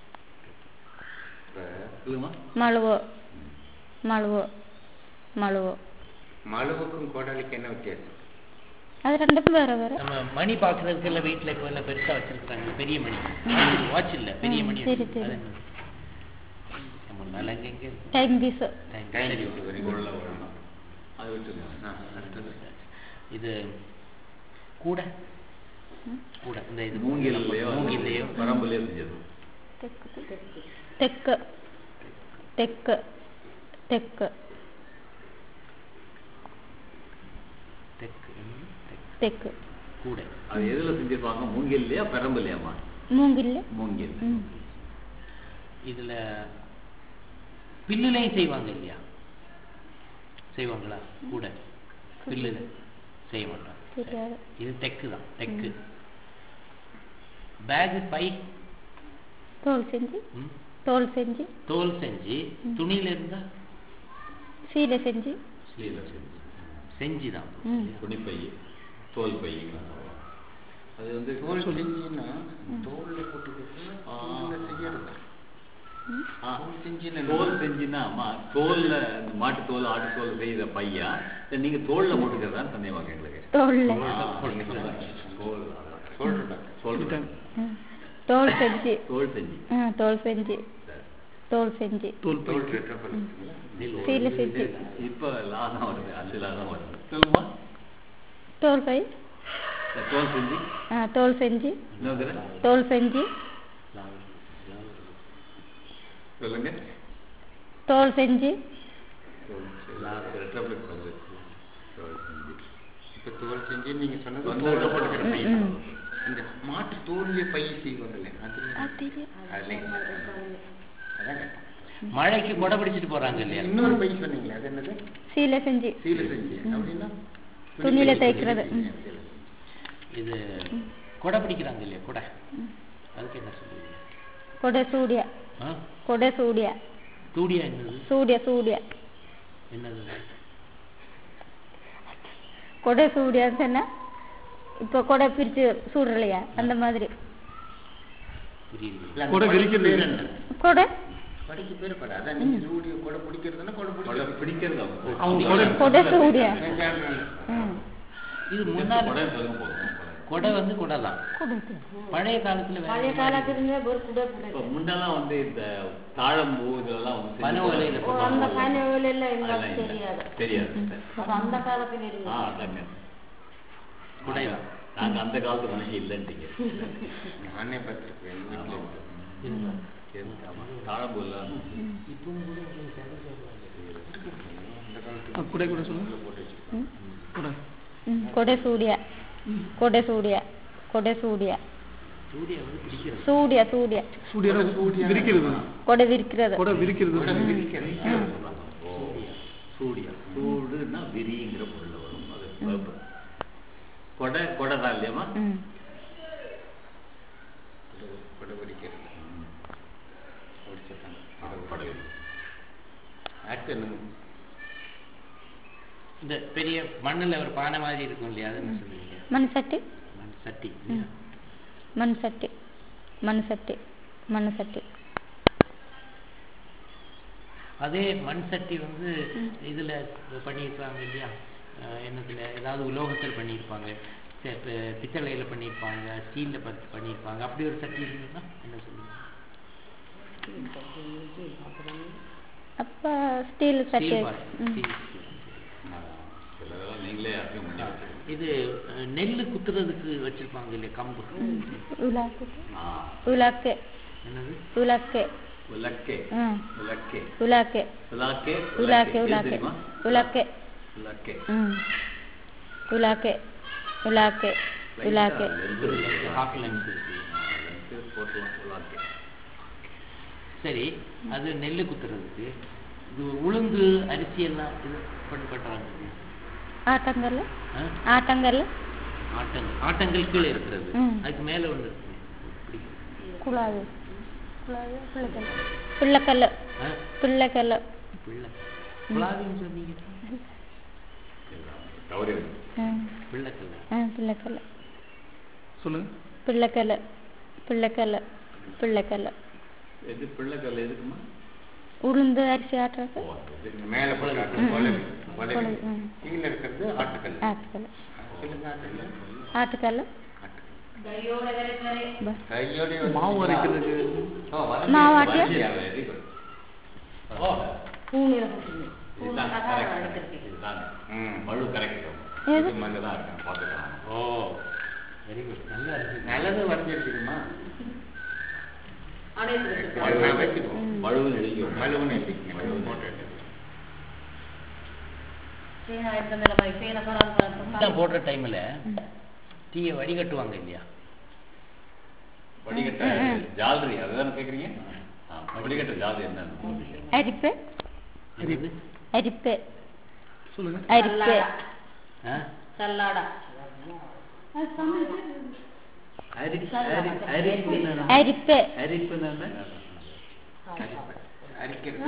இப்ப சொல்லுங்கம்மா மழுவு மழுவு மழுவு மழுவுக்கும் கோடாலிக்கு என்ன வித்தியாசம் அது ரெண்டும் வேற வேற நம்ம மணி பார்க்கறதுக்கு எல்லாம் வீட்டில் இப்போ எல்லாம் பெருசாக வச்சிருக்காங்க பெரிய மணி வாட்ச் இல்லை பெரிய ம், மணி சரி, இருக்கு. சரி. அது என்ன? நம்ம நாள் எங்கே எங்கே timepiece time very good உள்ள வரணும் அது விட்டுருங்க அடுத்தது இது கூட கூட இந்த இது மூங்கிலையோ மூங்கிலையோ பரம்புலையோ செஞ்சது தெக்கு தெக்கு தெக்கு தெக்கு ம், தெக்கு. தெக்கு கூட அது எதுல செஞ்சிருப்பாங்க மூங்கில்லையா பெரம்புலையாமா மூங்கில் மூங்கில் ம் இதுல பில்லுலையும் செய்வாங்க இல்லையா செய்வாங்களா கூட பில்லுல செய்ய மாட்டாங்க தெரியாது இது தெக்கு தான் தெக்கு பேக் பை தோல் செஞ்சு ம், தோல் செஞ்சு தோல் செஞ்சு துணியில இருந்தா சீலை செஞ்சு ஸ்லீல செஞ்சு செஞ்சு தான் ம் துணிப்பை தோல் பை அது வந்து தோல் செஞ்சுன்னா தோல்ல போட்டுக்கிட்டு ஆ. தோல்ல செய்யறது ஆ, தோல் செஞ்சுன்னு தோல் செஞ்சுன்னா அம்மா தோல்ல இந்த மாட்டு தோல் ஆட்டு தோல் செய்த பையா இல்ல நீங்க தோல்ல போட்டுக்கிறதா சந்தேகமாக எங்களுக்கு தோல்ல ஆ, நீங்க சொல்லுங்க. தோல் அதான். சொல்றேன் சொல்றேன் ம். தோல் செஞ்சு தோல் செஞ்சு ஆ தோல் செஞ்சு தோல் செஞ்சு தோல் பை தோல் ரெட்டப்பல் சீலை செஞ்சு இப்ப லா தான் வருது அஞ்சு லா தான் வருது சொல்லுமா தோல் பை இந்த தோல் செஞ்சு ஆ தோல் செஞ்சு இன்னொரு தோல் செஞ்சு சொல்லுங்க தோல் செஞ்சு லா ரெட்டபிள் வந்து தோல் செஞ்சு இப்ப தோல் செஞ்சு நீங்க சொன்னது வந்ததுக்கு தோல்ல அப்புறம் போட்டுக்கிற பை ம். அந்த மாட்டு தோல்ல பை செய்வாங்கல்ல அது அது அதுல அதான் கேட்டேன். மழைக்கு கொடை பிடிச்சிட்டு போறாங்க இல்லையா இன்னொரு பை சொன்னீங்களே அது என்னது சீலை செஞ்சு சீலை செஞ்சு அப்படின்னா துணியில தைக்கிறது ம். இது கொடை பிடிக்கிறாங்க இல்லையா கொடை அதுக்கு என்ன சொல்லுவீங்க கொடை சூடியா ஆ கொடை சூடியா தூடியா என்னது சூடியா சூடியா என்னது கொடை சூடியான்னு சொன்னா இப்போ கொடை பிரிச்சு சூடுறலையா அந்த மாதிரி புரியல இல்ல, அந்த கூட கொடைக்கு விரிக்கிறது. பேர் என்ன? கொடை கொடைக்கு பேர் கொடை அதான் நீங்க சூடிய கொடை பிடிக்கிறதுன்னா கொடை கொடை பிடிக்கிறது பிடிக்கிறது அவங்க அவங்க கொடை கொடை சூடியா செஞ்சாங்க. ம் இது முன்னாடி கொடை சொல்லுங்க போதும் கொடை வந்து கொடை தான் பழைய காலத்துல வேற பழைய காலத்துல ஒரு குடை இப்ப முன்னெல்லாம் வந்து இந்த தாழம்பூ இதெல்லாம் வந்து செஞ்சு பனை ஓலையில போடுவாங்க. போடுவாங்க. அந்த பனைவில எல்லாம் அதெல்லாம் எங்களுக்கு இல்ல. தெரியாது தெரியாது அப்ப அந்த காலத்துல ஆ இருந்து அதாங்க குடை தான். நாங்க அந்த காலத்து மனுஷன் இல்லைன்ட்டீங்க நானே பார்த்திருக்கேன் எங்க வீட்டுல ஆமா. இருக்கு. எதுக்கு? ஆமா. தாழம்பூ எல்லாம் அந்த காலத்து ஆ, குடை கூட சொல்லுங்க போட்டு வச்சிருக்கோம். குடை ம், கொடை சூடியா கொடை சூடியா கொடை சூடியா சூடியா வந்து பிடிக்கிறது சூடியா சூடியா சூடியா விரிக்கிறது கொடை விரிக்கிறது கொடை விரிக்கிறது கொடை விரிக்கிறது. ஓ, சூடியா சூடுன்னா விரிங்கிற பொருள் வரும் அது verb. கொடை கொடை தான் இல்லையாமா ம் கொடை விரிக்கிறது. பிடிச்சிருக்காங்க. கொடை விரி. அடுத்து என்ன? இந்த பெரிய மண்ணுல ஒரு பானை மாதிரி இருக்கும் இல்லையா அது என்ன சொல்லுவீங்க மண் சட்டி மண் சட்டி ம். மண் சட்டி மண் சட்டி மண் சட்டி அதே மண் சட்டி வந்து இதுல பண்ணியிருப்பாங்க இல்லையா அஹ் என்னத்துல ஏதாவது உலோகத்தில் பண்ணியிருப்பாங்க சே- பி- பித்தளையில பண்ணியிருப்பாங்க ஸ்டீல்ல ப- பண்ணியிருப்பாங்க அப்படி ஒரு சட்டி இருந்ததுன்னா என்ன சொல்லுவீங்க அப்ப ஸ்டீல் சட்டி ஸ்டீல் பானை, ம். ஸ்டீல். ஆ, சிலதெல்லாம் நீங்களே யாருக்கும் முன்னே வச்சிருக்கீங்க. இது அஹ், நெல்லு குத்துறதுக்கு வச்சிருப்பாங்க இல்லையா கம்பு உலாக்கு ஆ, உலாக்கு என்னது உலாக்கு உலக்கே ம் உலக்கே உலாக்கு உலாக்கே உலாக்கு இது உலாக்கு தெரியுமா? உலாக்கு உலக்கே ம் உலாக்கு உலாக்கு உலாக்கு ஹாஃப் லென்ஸ் இருக்கு போட்டுலாம் உலாக்கே சரி அது நெல்லு குத்துறதுக்கு இது உளுந்து அரிசி எல்லாம் இது பண்ணி பண்றாங்க இல்லையா? ஆட்டங்கல் ஆ? ஆட்டங்கல் ஆட்டங்கள் ஆட்டங்கள் கீழே இருக்கிறது ம். அதுக்கு மேல ஒண்ணு இருக்கு இப்படி. குழாவு குழாவு பிள்ளைக்கல் பிள்ளைக்கல் ஆ? பிள்ளைக்கல் பிள்ளை குழாவின்னு சொன்னீங்க தவறு ம் பிள்ளைக்கல்ல ஆ பிள்ளைக்கல் சொல்லுங்க பிள்ளைக்கல் பிள்ளைக்கல் பிள்ளைக்கல் எது பிள்ளைக்கல் எதுக்குமா உளுந்து அரிசி ஆட்டுறது இது மேல போட்டு ம், வலது ம். வலது வலது, ம். கீழே இருக்கிறது ஆட்டுக்கல் ஆட்டுக்கல் சொல்லுங்க ஆட்டுக்கல் ஆட்டுக்கல் கையோட மாவு அரைக்கிறதுக்கு ஓ, வலது. மாவு ஆட்டியா? வெரி குட் ஓ இதுதான் correct. இதுதான் ம். மழு கரெக்ட் எது? இது மாதிரி தான் இருக்கேன் பார்த்துக்கலாம் ஓ வெரி குட் நல்லா இருக்கு நல்லது வரைஞ்சி எடுத்துக்குமா மழு வச்சுக்குவோம் மழுவுன்னு எழுதிக்கிறோம் மழுவுன்னு எழுதிக்கங்க போட்டு எல்லாம் போடுற டைம்ல டீயை வடிகட்டுவாங்க இல்லையா வடிகட்ட ஜாலரி அதுதானே கேட்குறீங்க வடிகட்ட ஜாலரி என்னன்னு அரிப்பு என்னது? அரிப்பு சொல்லுங்க அரிப்பு ஆ? அரி- அரி- அரிப்பு என்னன்னா? அரிப்பு அரிப்பு என்னன்னா? அரிக்கிறது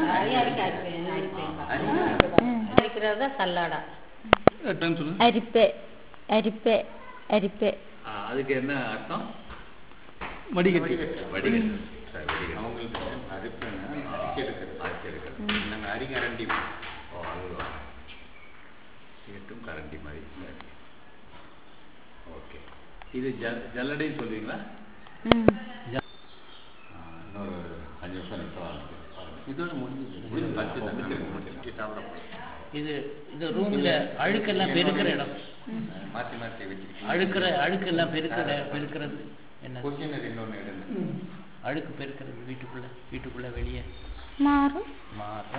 டைம் சொல்லுங்க அரிப்பு அரிப்பு அரிப்பு ஆ, அதுக்கு என்ன அர்த்தம் வடிகட்டி வடிகட்டு சரி, வடிகட்டு. அவங்களுக்கு அரிப்புன்னா அரிக்கி எடுக்கிறது ஆட்சி எடுக்கிறது. நாங்கள் அரிகரண்டி ஓ அதுதான் சீட்டும் கரண்டி மாதிரி சரி ஓகே இது ஜல் ஜல்லடைன்னு சொல்லுவீங்களா ம் ஆ, இன்னொரு அஞ்சு நிமிஷம் நிற்கலாம் இதோட முடிஞ்சது முடிஞ்சு பத்து முடிச்சிருங்க முடிச்சிருங்க சாப்பிட போகிறோம் இது இந்த ரூம்ல அழுக்கெல்லாம் பெருக்கிற இடம் மாற்றி மாற்றி வச்சிருக்கீங்க அழுக்கிற அழுக்கெல்லாம் பெருக்கிற பெருக்கிறது என்ன கொஸ்டினர் இன்னொன்று எடுங்க அழுக்கு பெருக்கிறது வீட்டுக்குள்ள வீட்டுக்குள்ள வெளியே மாறும் மாற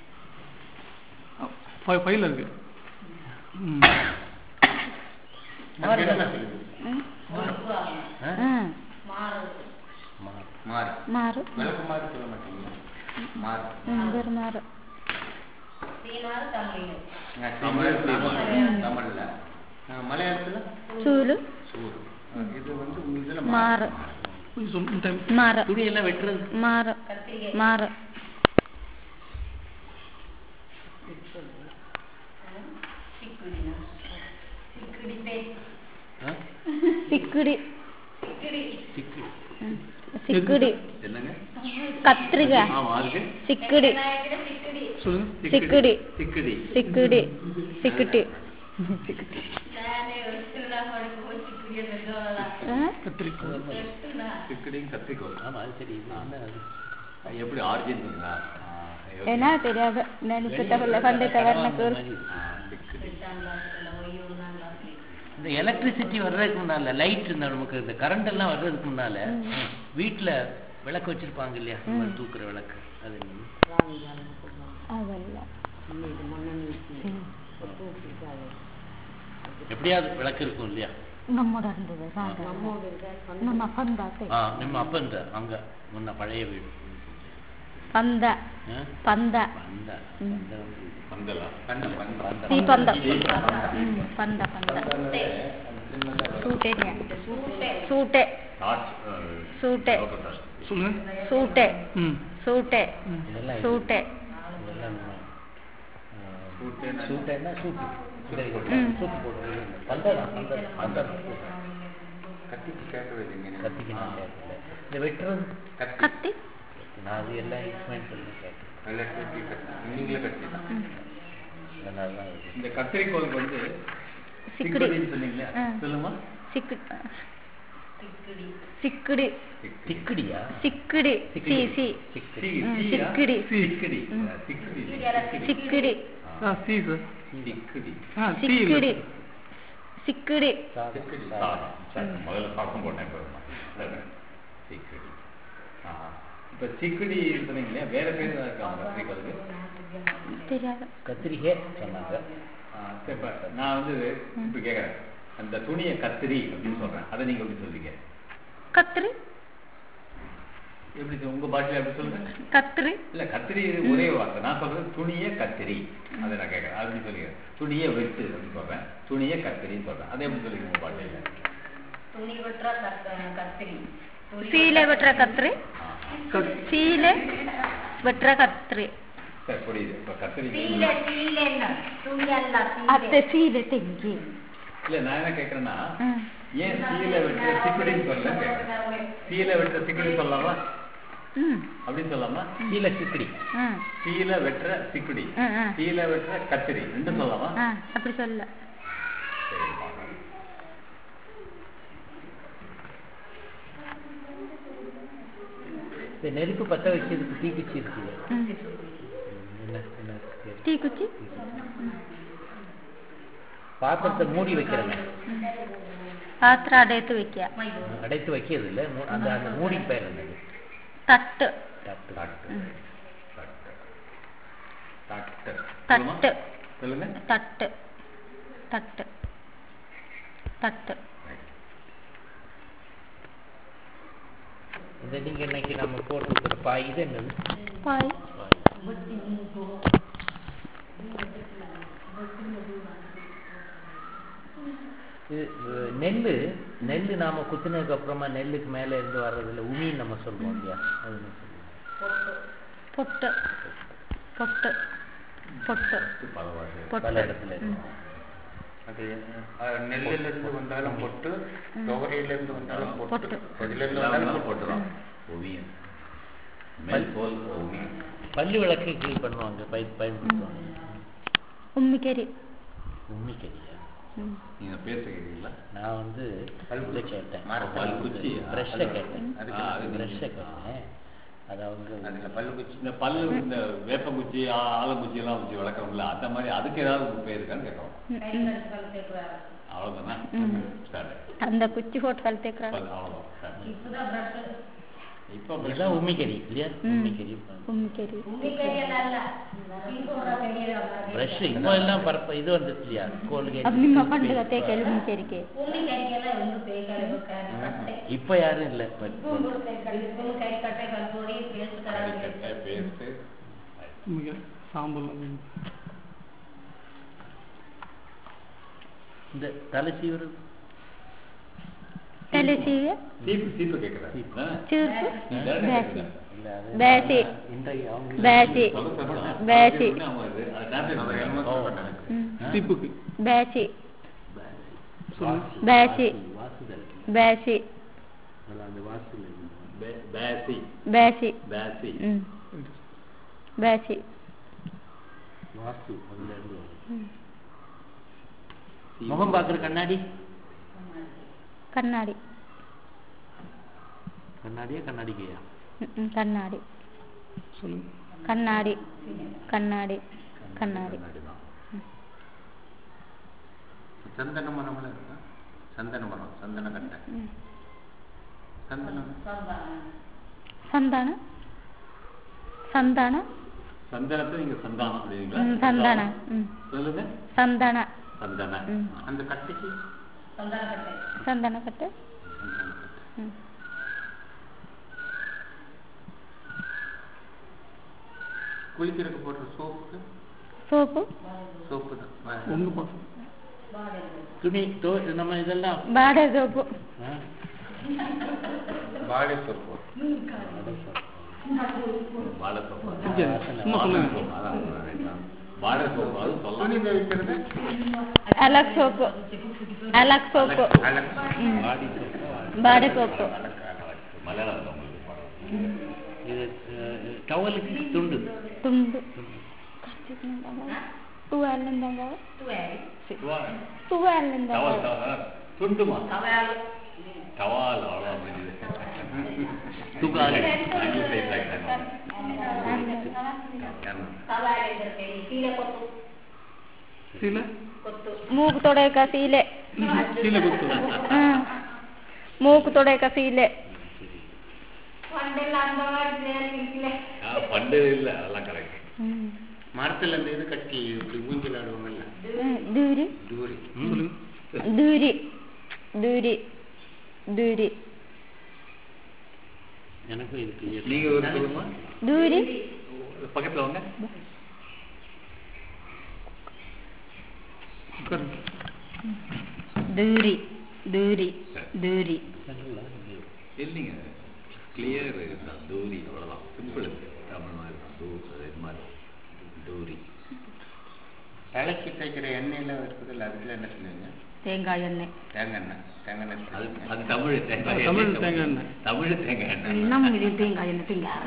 ஃபைவ்ல இருக்கு ம். மாறுதானே? ம் ஆ? ம் மாறு. மாறு மாறும் விளக்கு மாறு சொல்ல மாட்டீங்க மாறு ம் வேறு மாறும் ஆ, தமிழ் தமிழ்ல ஆ, மலையாளத்துல சூடு சூறு ஆ, இது வந்து உங்க இதுல மாறும் கொஞ்சம் சொல்லுங்க டைம் மாறும் துணியெல்லாம் வெட்டுறது மாறும் மாறும் ஆ? சிக்குடி சிக்கு ம். சிக்குடி என்னங்க கத்திரிக்காய் ஆமா அதுக்கு சிக்குடி சொல்லுங்க சிக்குடி சிக்கடி சிக்குடி சிக்குட்டி ஆ? கத்திரிக்காய் சிக்கடியும் கத்திரிக்கோள் ஆமா அது சரி இது என்ன அது? அது எப்படி ஆர்ஜின் இருக்குங்களா என்ன தெரியாது நினைச்சிட்ட பிள்ளை பண்டிட்ட வர்ணக்கு ஆ, சிக்கடி இந்த எலக்ட்ரிசிட்டி வர்றதுக்கு முன்னால லைட் இந்த நமக்கு இந்த கரண்ட் எல்லாம் வர்றதுக்கு முன்னால வீட்டுல விளக்கு வச்சிருப்பாங்க இல்லையா இந்த மாதிரி தூக்குற விளக்கு அது என்னது? அதல்ல எப்படியாவது விளக்கு இருக்கும் இல்லையா நம்மோட இருந்தது நாங்க நம்ம பந்தாத்தை ஆ நம்ம அப்ப இந்த அங்க முன்ன பழைய வீடு பந்த ஆ? பந்த அந்த ம். அந்த வந்து பந்தலா பண்ட பண்ட சீ பந்தம் ம், பந்த பந்த சூட்டே சூட்டே டார்ச் சூட்டே சொல்லுங்க சூட்டே ம் சூட்டே இதெல்லாம் இது. சூட்டே இதெல்லாம் நம்ம, ஆ, சூட்டேன்னா- சூட்டேன்னா சூட்டு சரி, ம். சூட்டு போடுறது பந்தம் பந்தம் பந்தம் கத்திக்கு கேட்கவே இல்லைங்க கத்திக்கு நான் கேட்கல இந்த வெட்டுறது கத்தி கத்தி நான் அது எல்லாம் எக்ஸ்பிளைன் பண்ணி கேட்டேன் எலக்ட்ரிசிட்டி கத்தி நீங்களே கத்தி தான் ம். அதனால தான் அது. இந்த கத்திரிக்கோளுக்கு வந்து சிக்குடி சிக்கடின்னு சொன்னீங்களா ஆ. சொல்லுமா சிக்கு சிக்குடி திக்குடியா சிக்குடி சி சி சிக்குடி ம், சி- சிக்குடி சிக்கடி ம். ஆ, சிக்கடி சிக்குடி ஆ சி சார் சிக்கடி ஆ சி சிக்குடி இல்லை சிக்குடி சாதம், சாதம் சாதம். சாதம். முதல்ல சாதம் போட்டேன் பாருங்க. அதானே? சிக்கடி ஆ. இப்ப சிக்கடி சொன்னீங்க இல்லையா வேற பேர் ஏதாவது இருக்கா உங்க கத்திரிக்கோளுக்கு தெரியாது கத்திரிக்கை சொன்னாங்க ஆ, சரி, இப்ப நான் வந்து இப்ப கேக்குறேன் அந்த துணியை கத்திரி அப்படின்னு சொல்றேன் அதை நீங்க எப்படி சொல்றீங்க கத்திரி எப்படி சொல்~ உங்க பாஷையில எப்படி சொல்லுங்க கத்திரி இல்ல கத்திரி ஒரே வார்த்தை நான் சொல்றது துணியை கத்திரி அதை நான் கேட்கறேன் அப்படி சொல்லிக்கிறேன் துணியை வெட்டு அப்படின்னு சொல்றேன் துணியை கத்திரின்னு சொல்றேன் அதை எப்படி சொல்லிக்கிறேன் உங்க பாஷையில துணி வெட்டுற கத்- கத்திரி சீலை வெட்டுற கத்திரி சீலை வெட்டுற கத்திரி சரி புரியுது இப்ப கத்திரி சீலை சீலை என்ன துணி அல்ல அத்தை சீலை தெங்கி இல்ல நான் என்ன கேட்கறேன்னா ம். ஏன் சீலை வெட்டுற சிக்கடின்னு சொல்ல கேட்கறேன் சீலை வெட்டுற சிக்கடி சொல்லலாமா ம் அப்படின்னு சொல்லாமா கீழே சிக்கடி ம் சீலை வெட்டுற சிக்கடி ம், ம். சீலை வெட்டுற கத்திரி ரெண்டும் சொல்லலாமா ஆ அப்படி சொல்ல சரி பார்க்கலாம். இந்த நெருப்பு பற்ற வைக்கிறதுக்கு தீக்குச்சி இருக்கு ம். என்ன என்ன இருக்கு? தீக்குச்சி பாத்திரத்தை மூடி வைக்கிறேங்க பாத்திரம் அடைத்து வைக்க அடைத்து வைக்கிறது இல்ல மூ- அந்த அந்த மூடிக்கு பேர் என்னது தட்டு தட்டு டாக்டர் ம். டாக்டர் டாக்டர் தட்டு சொல்லுங்க தட்டு தட்டு தட்டு இந்த நீங்க இன்னைக்கு நம்ம போட்டு பாய் இது என்னது பாய் இது அஹ், நெல்லு நெல்லு நாம குத்துனதுக்கு அப்புறமா நெல்லுக்கு மேல இருந்து வர்றதுல உமின்னு நம்ம சொல்றோம் இல்லையா அது என்ன சொல்லுவோம்? பொட்டு பொட்டு பொட்டு பல வார்த்தை பல பொட்டு இடத்துல ம். இருக்கு. அது அஹ், நெல்லுல இருந்து வந்தாலும் பொட்டு துவரையில இருந்து வந்தாலும் பொட்டு பொட்டு. எதுல இருந்து வந்தாலும் எல்லாமே பொட்டு போட்டுரும் ஓவியம் மேல் போல் ஓவியம் பல்லு விளக்குக்கு பண்ணுவாங்க பய பயன்படுத்துவாங்க உம்மிக்கறி உம்மி கறியா ம். நீங்க பேசுகிறீங்களா நான் வந்து இதை கேட்டேன் பல் குச்சி ப்ரெஷ்ஷை கேட்டேன் அதுக்கு அது ப்ரெஷ்ஷை கேட்டேன் அது அவங்க அதுல பல்லு குச்சி இந்த பல்லு இந்த வேப்பங்குச்சி ஆ- ஆலங்குச்சி எல்லாம் வச்சு வளர்க்குறோம்ல அந்த மாதிரி அதுக்கு ஏதாவது ஒரு பேர் இருக்கான்னு கேட்கறோம் அவ்வளவுதானே ம். சரி அந்த குச்சி போட்டு கல் தேக்குறாங்க பல் அவ்வளவுதான் சரி. இப்போ இதெல்லாம் உம்மி கறி இல்லையா ம். உம்மி கறி உம்மிக்கறி ப்ரஷ் இப்போ எல்லாம் பரப்ப இது வந்துச்சு இல்லையா கோல்கேட் ಅದು ನಿಮ್ಮ ಪಂಡಗ ತೇಕಲು ಉಮ್ಮಿಕರಿಗೆ இப்போ யாரும் இல்லை பட் கறிக்கட்டை பேஸ்ட் ನಿಮಗೆ ಸಾಂಬಲ್ இந்த தலை சீவுறது ತಲೆ ಸೀವೆ சீப்பு சீப்பு கேட்குறேன் ಚೂರ್ಪು ಬ್ಯಾಸಿ இல்ல அது ಬ್ಯಾಸಿ இன்றைக்கு அவங்க ಬ್ಯಾಸಿ ಬ್ಯಾಸಿ அவர் என்னமோ சொல்றாங்க. ಹ್ಮ್. ಸೀಪುக்கு ಬ್ಯಾಸಿ வாசி ಬ್ಯಾಸಿ வாசுதல் ಬ್ಯಾಸಿ அதில் அந்த வாசுல பே- பேசி ಬ್ಯಾಸಿ பேசி ಹ್ಮ್ ಬ್ಯಾಸಿ வாசு அதுல இருந்து வரும். ಹ್ಮ್. முகம் பார்க்குற கண்ணாடி ಕನ್ನಡಿ கண்ணாடியா கண்ணாடிக்கையா ಹ್ಮ್, ಹ್ಮ್, ಕನ್ನಡಿ சொல்லுங்க ಕನ್ನಡಿ ಕನ್ನಡಿ ಕನ್ನಡಿ சந்தன மரம்லாம் இருக்கா சந்தன மரம் சந்தன கட்டை ಹ್ಮ್. சந்தனம் ಸಂಧಾನ ಸಂಧಾನ சந்தனத்தை நீங்க சந்தானம் அப்படிங்களா ಹ್ಮ್, ಸಂಧಾನ ಹ್ಮ್ சொல்லுங்க ಸಂಧಾನ சந்தன ಹ್ಮ್ அந்த கட்டைக்கு ಸಂಧಾನ ಕಟ್ಟೆ ಹ್ಮ್ குளிக்கிறதுக்கு போடுற சோப்பு ಸೋಪು சோப்பு தான் ಒಂದು ಪಾಸ್ துணி தோ நம்ம இதெல்லாம் ಬಾಡೆ ಸೋಪು ஆ? பாடி சோப்பு வாழை சோப்பு இங்கே சும்மா சொல்லுங்க அதான் அதான். வாழை சோப்பு அது துணி சொல்லலாம் துவைக்கிறது ಅಲಕ್ ಸೋಪು ಅಲಕ್ ಸೋಪು அலக் ಹ್ಮ್ பாடி soap. ಬಾಡೆ ಸೋಪು மலையாளத்தில் உங்களுக்கு இது டவலுக்கு துண்டு ತುಂಡು ಟುವೆಲ್ಲಿಂದಂಗ ಟುವೆಲ್ಲಿಂದಂಗ டவல் டவல் துண்டுமா டவால் அவ்வளோ முடியுது துகால் ஆங்கிலத்தை டைப் ಸೀಲೆ ಮೂಗು ತೊಡೆಕ ಸೀಲೆ ಸೀಲೆ ಗೊತ್ತು ಹ್ಮ್ ಮೂಗು ತೊಡೆಕ ಸೀಲೆ பண்டு இல்லை அதெல்லாம் கரெக்ட் ಹ್ಮ್ மரத்துல அந்த இது கட்டி இப்படி ஊஞ்சல் ஆடுவாங்கல்ல ಹ್ಮ್. ದೂರಿ தூரி சொல்லுங்க ದೂರಿ ದೂರಿ ದೂರಿ எனக்கும் இது clear. நீங்க ஒரு சொல்லுமா ദൂരി பக்கத்துல வாங்க ദൂരി ദൂരി ദൂരി இல்லைங்க கிளியர் இதுதான் தூரி அவ்வளோதான் சிம்பிள் தமிழ் மாதிரி தான் தூ இது மாதிரி தூரி தலைக்கு தேய்க்கிற எண்ணெயில இருக்குதுல்ல அதுக்குள்ள என்ன சொல்லுவீங்க தேங்காய் எண்ணெய் தேங்காய் எண்ணெய் தேங்காய் எண்ணெய் அது சொல்லுவீங்க. அது தமிழ் தேங்காய் அது தமிழ் எண்ணெய். தேங்காய் எண்ணெய். தமிழ் தேங்காய் எண்ணெய் நம்ம இது தேங்காய் எண்ணெய் தேங்காய்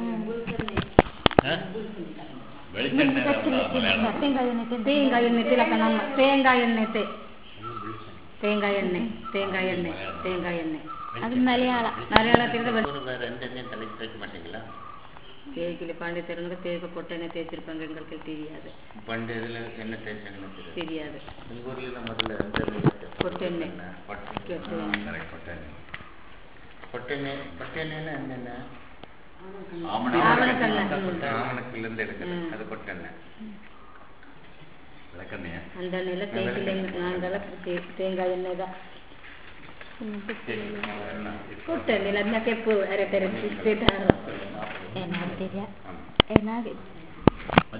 ஆ? வெளிச்செண்ணெய் தான் மலையாளம் தேங்காய் எண்ணெய் தேங்காய் எண்ணெய் திலக்க நம்ம தேங்காய் எண்ணெய் தே தேங்காய் எண்ணெய் தேங்காய் எண்ணெய் தேங்காய் எண்ணெய் അത് മലയാള மலையாளத்தில் ஒரு வேற எந்த எண்ணெயும் தலைக்கு தேய்க்க மாட்டீங்களா தேய்க்கல பாண்டியத்தரங்க தேய்க்க பொட்ட எண்ணெய் தேய்ச்சிருப்பாங்க எங்களுக்கு தெரியாது பண்டு இதுல எண்ணெய் தேய்ச்சாங்கன்னு தெரியும் தெரியாது எங்க ஊர்ல எல்லாம் முதல்ல எந்த எண்ணெய் தேய்ச்சாங்க? பொட்டெண்ணெய். பொட்டெண்ணெய். கெட்டு கரெக்ட் பட்டாணி பொட்டெண்ணெய் பொட்டெண்ணெய்னா என்னென்ன ஆவணக்கெண்ணெய். ஆமணக்குல இருந்து எடுக்கிறது ம். அது பொட்டெண்ணெய் விளக்கண்ணையா அந்த எண்ணெயில் தேய்க்கல நாங்களாம் தே- தேங்காய் எண்ணெய் தான் பொட்ட எண்ணெயில் அந்த கெப்பு அரை தரச்சு എന്നാ തിരിയ ஆமா എന്നാ